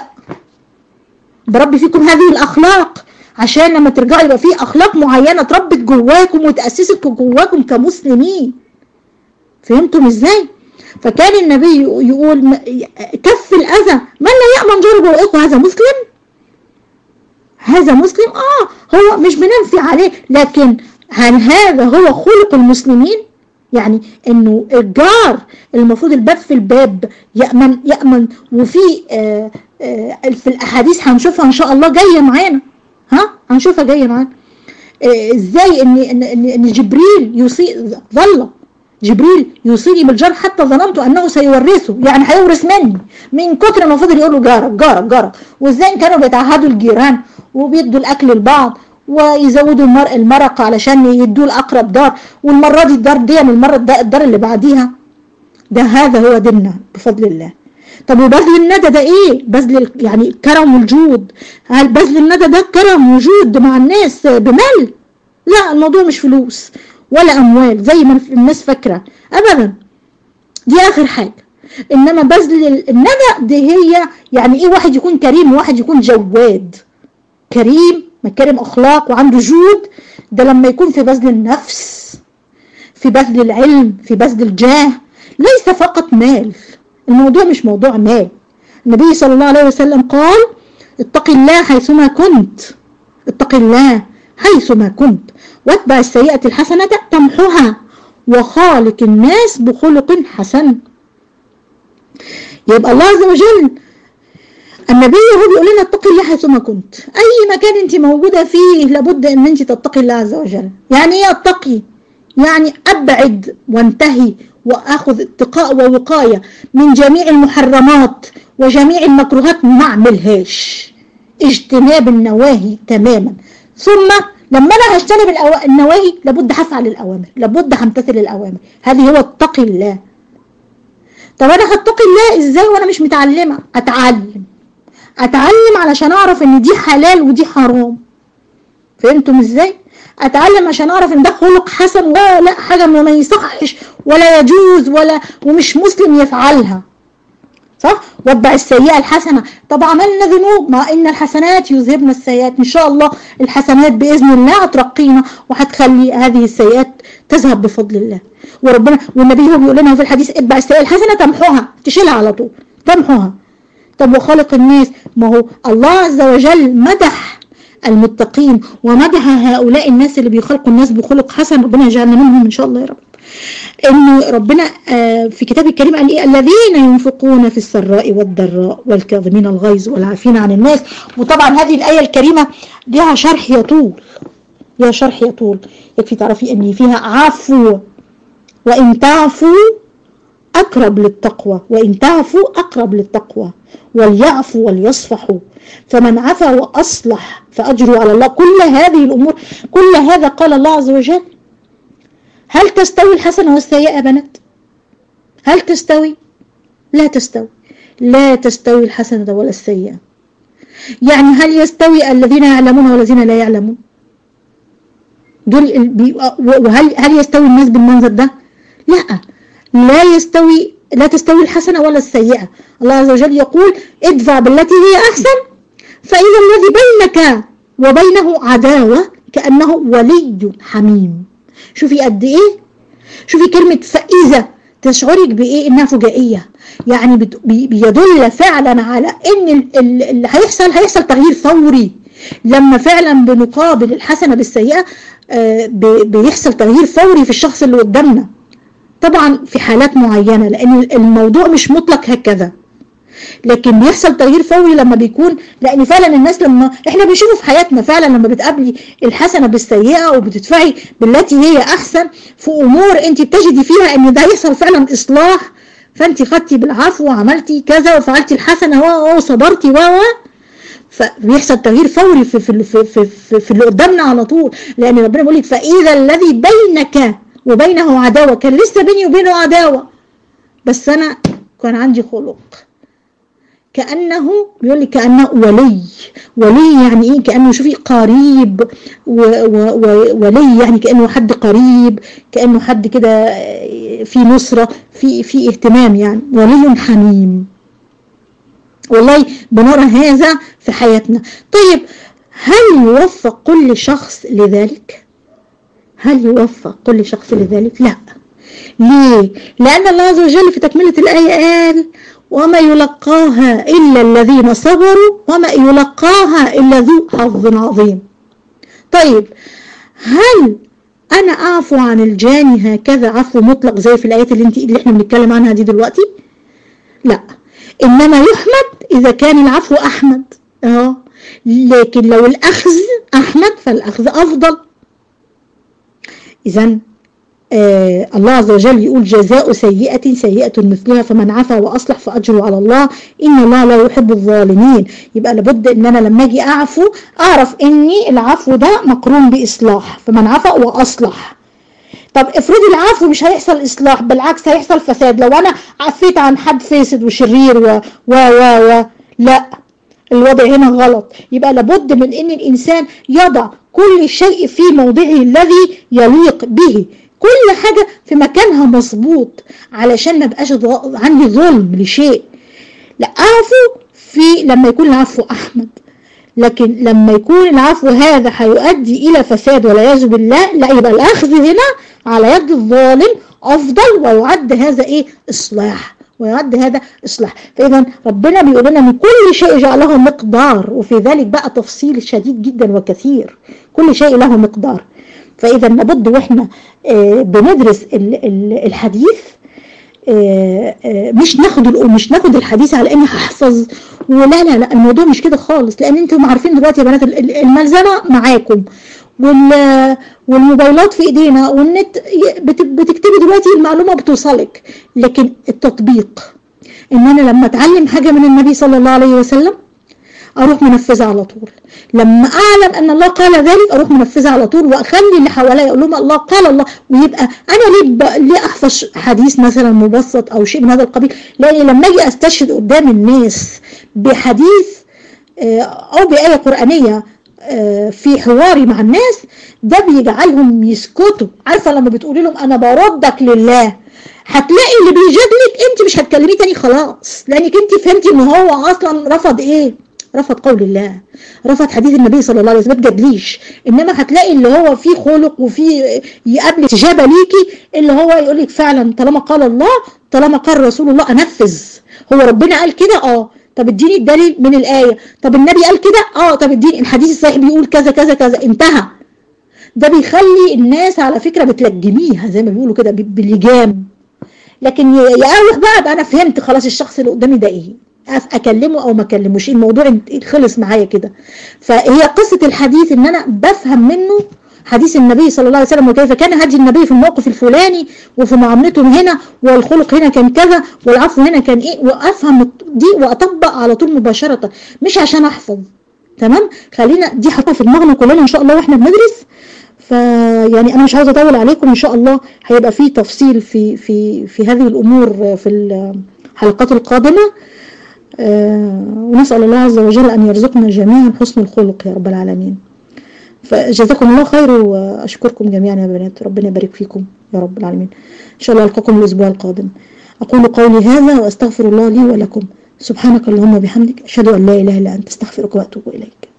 بربي فيكم هذه الأخلاق عشان لما ترجعوا يبقى في أخلاق معينة اتربت جواكم وتأسست جواكم كمسلمين فهمتم ازاي فكان النبي يقول كف الأذى من لا يأمن جاره وإخوه هذا مسلم هذا مسلم آه هو مش بننفي عليه لكن هل هذا هو خلق المسلمين يعني انه الجار المفروض الباب في الباب يأمن يأمن وفي آه آه في الأحاديث هنشوفها إن شاء الله جاية معانا ها هنشوفها جاية معانا آه ازاي ان ان ان جبريل يوصي ظل جبريل يوصيني بالجار حتى ظننت انه سيورثه يعني هيورث مني من كتر ما فضل يقول له جارك جارك جارك وازاي كانوا بيتعهدوا الجيران وبيدوا الاكل لبعض ويزودوا المر... المرق علشان يدوا الاقرب دار والمره دي الدار دي من المره الدار اللي بعديها ده هذا هو ديننا بفضل الله طب وبذل الندى ده ايه بذل يعني الكرم والجود هل بذل الندى ده كرم وجود مع الناس بمال لا الموضوع مش فلوس ولا اموال زي ما الناس فاكره ابدا دي اخر حاجه انما بذل الندى دي هي يعني ايه واحد يكون كريم وواحد يكون جواد كريم مكارم اخلاق وعنده جود ده لما يكون في بذل النفس في بذل العلم في بذل الجاه ليس فقط مال الموضوع مش موضوع مال النبي صلى الله عليه وسلم قال اتق الله حيثما كنت اتق الله حيثما كنت واتبع السيئة الحسنة تمحها وخالق الناس بخلق حسن يبقى الله عز وجل النبي هو بيقول لنا اتقي الله حيثما كنت اي مكان انت موجودة فيه لابد ان انت تتقي الله عز وجل يعني ايه اتقي يعني ابعد وانتهي واخذ اتقاء ووقاية من جميع المحرمات وجميع المكروهات ما اعملهاش اجتناب النواهي تماما ثم لما انا هجتنب الأو... النواهي لابد هفعل الاوامر لابد همتثل الاوامر هذه هو اتقي الله طب انا هتقي الله ازاي وانا مش متعلمة اتعلم اتعلم علشان اعرف ان دي حلال ودي حرام فهمتم ازاي اتعلم عشان اعرف ان ده خلق حسن ولا لا حاجة ما يصحش ولا يجوز ولا ومش مسلم يفعلها صح واتبع السيئة الحسنة طب عملنا ذنوب مع ان الحسنات يذهبن السيئات ان شاء الله الحسنات باذن الله هترقينا وهتخلي هذه السيئات تذهب بفضل الله وربنا والنبي هو بيقول لنا في الحديث اتبع السيئة الحسنة تمحوها تشيلها على طول تمحوها طب وخالق الناس ما هو الله عز وجل مدح المتقين ومدح هؤلاء الناس اللي بيخلقوا الناس بخلق حسن ربنا يجعلنا منهم ان شاء الله يا رب ان ربنا في كتاب الكريم قال ايه الذين ينفقون في السراء والضراء والكاظمين الغيظ والعافين عن الناس وطبعا هذه الايه الكريمه لها شرح يطول لها شرح يطول يكفي تعرفي ان فيها عفو وان تعفوا اقرب للتقوى وان تعفوا اقرب للتقوى وليعفوا وليصفحوا فمن عفا واصلح فاجروا على الله كل هذه الامور كل هذا قال الله عز وجل هل تستوي الحسنة والسيئة يا بنات هل تستوي لا تستوي لا تستوي الحسنة ولا السيئة يعني هل يستوي الذين يعلمون والذين لا يعلمون دول وهل هل يستوي الناس بالمنظر ده لا لا يستوي لا تستوي الحسنة ولا السيئة الله عز وجل يقول ادفع بالتي هي أحسن فإذا الذي بينك وبينه عداوة كأنه ولي حميم شوفي قد ايه شوفي كلمة فإذا تشعرك بايه انها فجائية يعني بيدل فعلا على ان اللي هيحصل هيحصل تغيير فوري لما فعلا بنقابل الحسنة بالسيئة بيحصل تغيير فوري في الشخص اللي قدامنا طبعا في حالات معينة لان الموضوع مش مطلق هكذا لكن بيحصل تغيير فوري لما بيكون لان فعلا الناس لما احنا بنشوفه في حياتنا فعلا لما بتقابلي الحسنه بالسيئه وبتدفعي بالتي هي احسن في امور انت بتجدي فيها ان ده يحصل فعلا اصلاح فانت خدتي بالعفو وعملتي كذا وفعلتي الحسنه وصبرتي و فبيحصل تغيير فوري في في في في, في, في اللي قدامنا على طول لان ربنا بيقول لك فاذا الذي بينك وبينه عداوة كان لسه بيني وبينه عداوة بس أنا كان عندي خلق كأنه بيقول لي كأنه ولي ولي يعني إيه كأنه شوفي قريب ولي يعني كأنه حد قريب كأنه حد كده في نصرة في في اهتمام يعني ولي حميم والله بنرى هذا في حياتنا طيب هل يوفق كل شخص لذلك هل يوفق كل شخص لذلك لا ليه لأن الله عز وجل في تكملة الآية قال وما يلقاها إلا الذين صبروا وما يلقاها إلا ذو حظ عظيم طيب هل أنا أعفو عن الجاني هكذا عفو مطلق زي في الآيات اللي, انت اللي احنا بنتكلم عنها دي دلوقتي لا إنما يحمد إذا كان العفو أحمد اه لكن لو الأخذ أحمد فالأخذ أفضل إذا آه الله عز وجل يقول جزاء سيئة سيئة مثلها فمن عفا وأصلح فأجره على الله إن الله لا يحب الظالمين يبقى لابد إن أنا لما أجي أعفو أعرف إني العفو ده مقرون بإصلاح فمن عفا وأصلح طب افرضي العفو مش هيحصل إصلاح بالعكس هيحصل فساد لو أنا عفيت عن حد فاسد وشرير و و و, و لا الوضع هنا غلط يبقى لابد من ان الانسان يضع كل شيء في موضعه الذي يليق به كل حاجة في مكانها مظبوط علشان ما بقاش عندي ظلم لشيء لا اعفو في لما يكون العفو احمد لكن لما يكون العفو هذا هيؤدي الى فساد والعياذ بالله لا يبقى الاخذ هنا على يد الظالم افضل ويعد هذا ايه اصلاح ويعد هذا إصلاح فإذا ربنا بيقول لنا من كل شيء جعله مقدار وفي ذلك بقى تفصيل شديد جدا وكثير كل شيء له مقدار فإذا لابد وإحنا بندرس الحديث مش ناخد مش ناخد الحديث على اني هحفظ ولا لا لا الموضوع مش كده خالص لان انتم عارفين دلوقتي يا بنات الملزمه معاكم وال والموبايلات في ايدينا والنت بتكتبي دلوقتي المعلومة بتوصلك لكن التطبيق ان انا لما اتعلم حاجة من النبي صلى الله عليه وسلم اروح منفذها على طول لما اعلم ان الله قال ذلك اروح منفذها على طول واخلي اللي حواليا اقول لهم الله قال الله ويبقى انا ليه ب... ليه احفظ حديث مثلا مبسط او شيء من هذا القبيل لان لما اجي استشهد قدام الناس بحديث او بايه قرانيه في حواري مع الناس ده بيجعلهم يسكتوا عارفه لما بتقولي لهم انا بردك لله هتلاقي اللي بيجادلك انت مش هتكلميه تاني خلاص لانك انت فهمتي ان هو اصلا رفض ايه رفض قول الله رفض حديث النبي صلى الله عليه وسلم ما تجادليش انما هتلاقي اللي هو فيه خلق وفيه يقابل استجابه ليكي اللي هو يقول لك فعلا طالما قال الله طالما قال رسول الله انفذ هو ربنا قال كده اه طب اديني الدليل من الآية طب النبي قال كده اه طب اديني الحديث الصحيح بيقول كذا كذا كذا انتهى ده بيخلي الناس على فكرة بتلجميها زي ما بيقولوا كده باللجام لكن يقاوح بقى بقى انا فهمت خلاص الشخص اللي قدامي ده ايه اكلمه او ما اكلموش الموضوع خلص معايا كده فهي قصة الحديث ان انا بفهم منه حديث النبي صلى الله عليه وسلم وكيف كان هدي النبي في الموقف الفلاني وفي معاملته هنا والخلق هنا كان كذا والعفو هنا كان ايه وافهم دي واطبق على طول مباشرة مش عشان احفظ تمام خلينا دي حطها في دماغنا كلنا ان شاء الله واحنا بندرس فيعني انا مش عاوزه اطول عليكم ان شاء الله هيبقى في تفصيل في في في هذه الامور في الحلقات القادمه أه ونسال الله عز وجل ان يرزقنا جميعا حسن الخلق يا رب العالمين فجزاكم الله خير واشكركم جميعا يا بنات ربنا يبارك فيكم يا رب العالمين ان شاء الله القاكم الاسبوع القادم اقول قولي هذا واستغفر الله لي ولكم سبحانك اللهم وبحمدك اشهد ان لا اله الا انت استغفرك واتوب اليك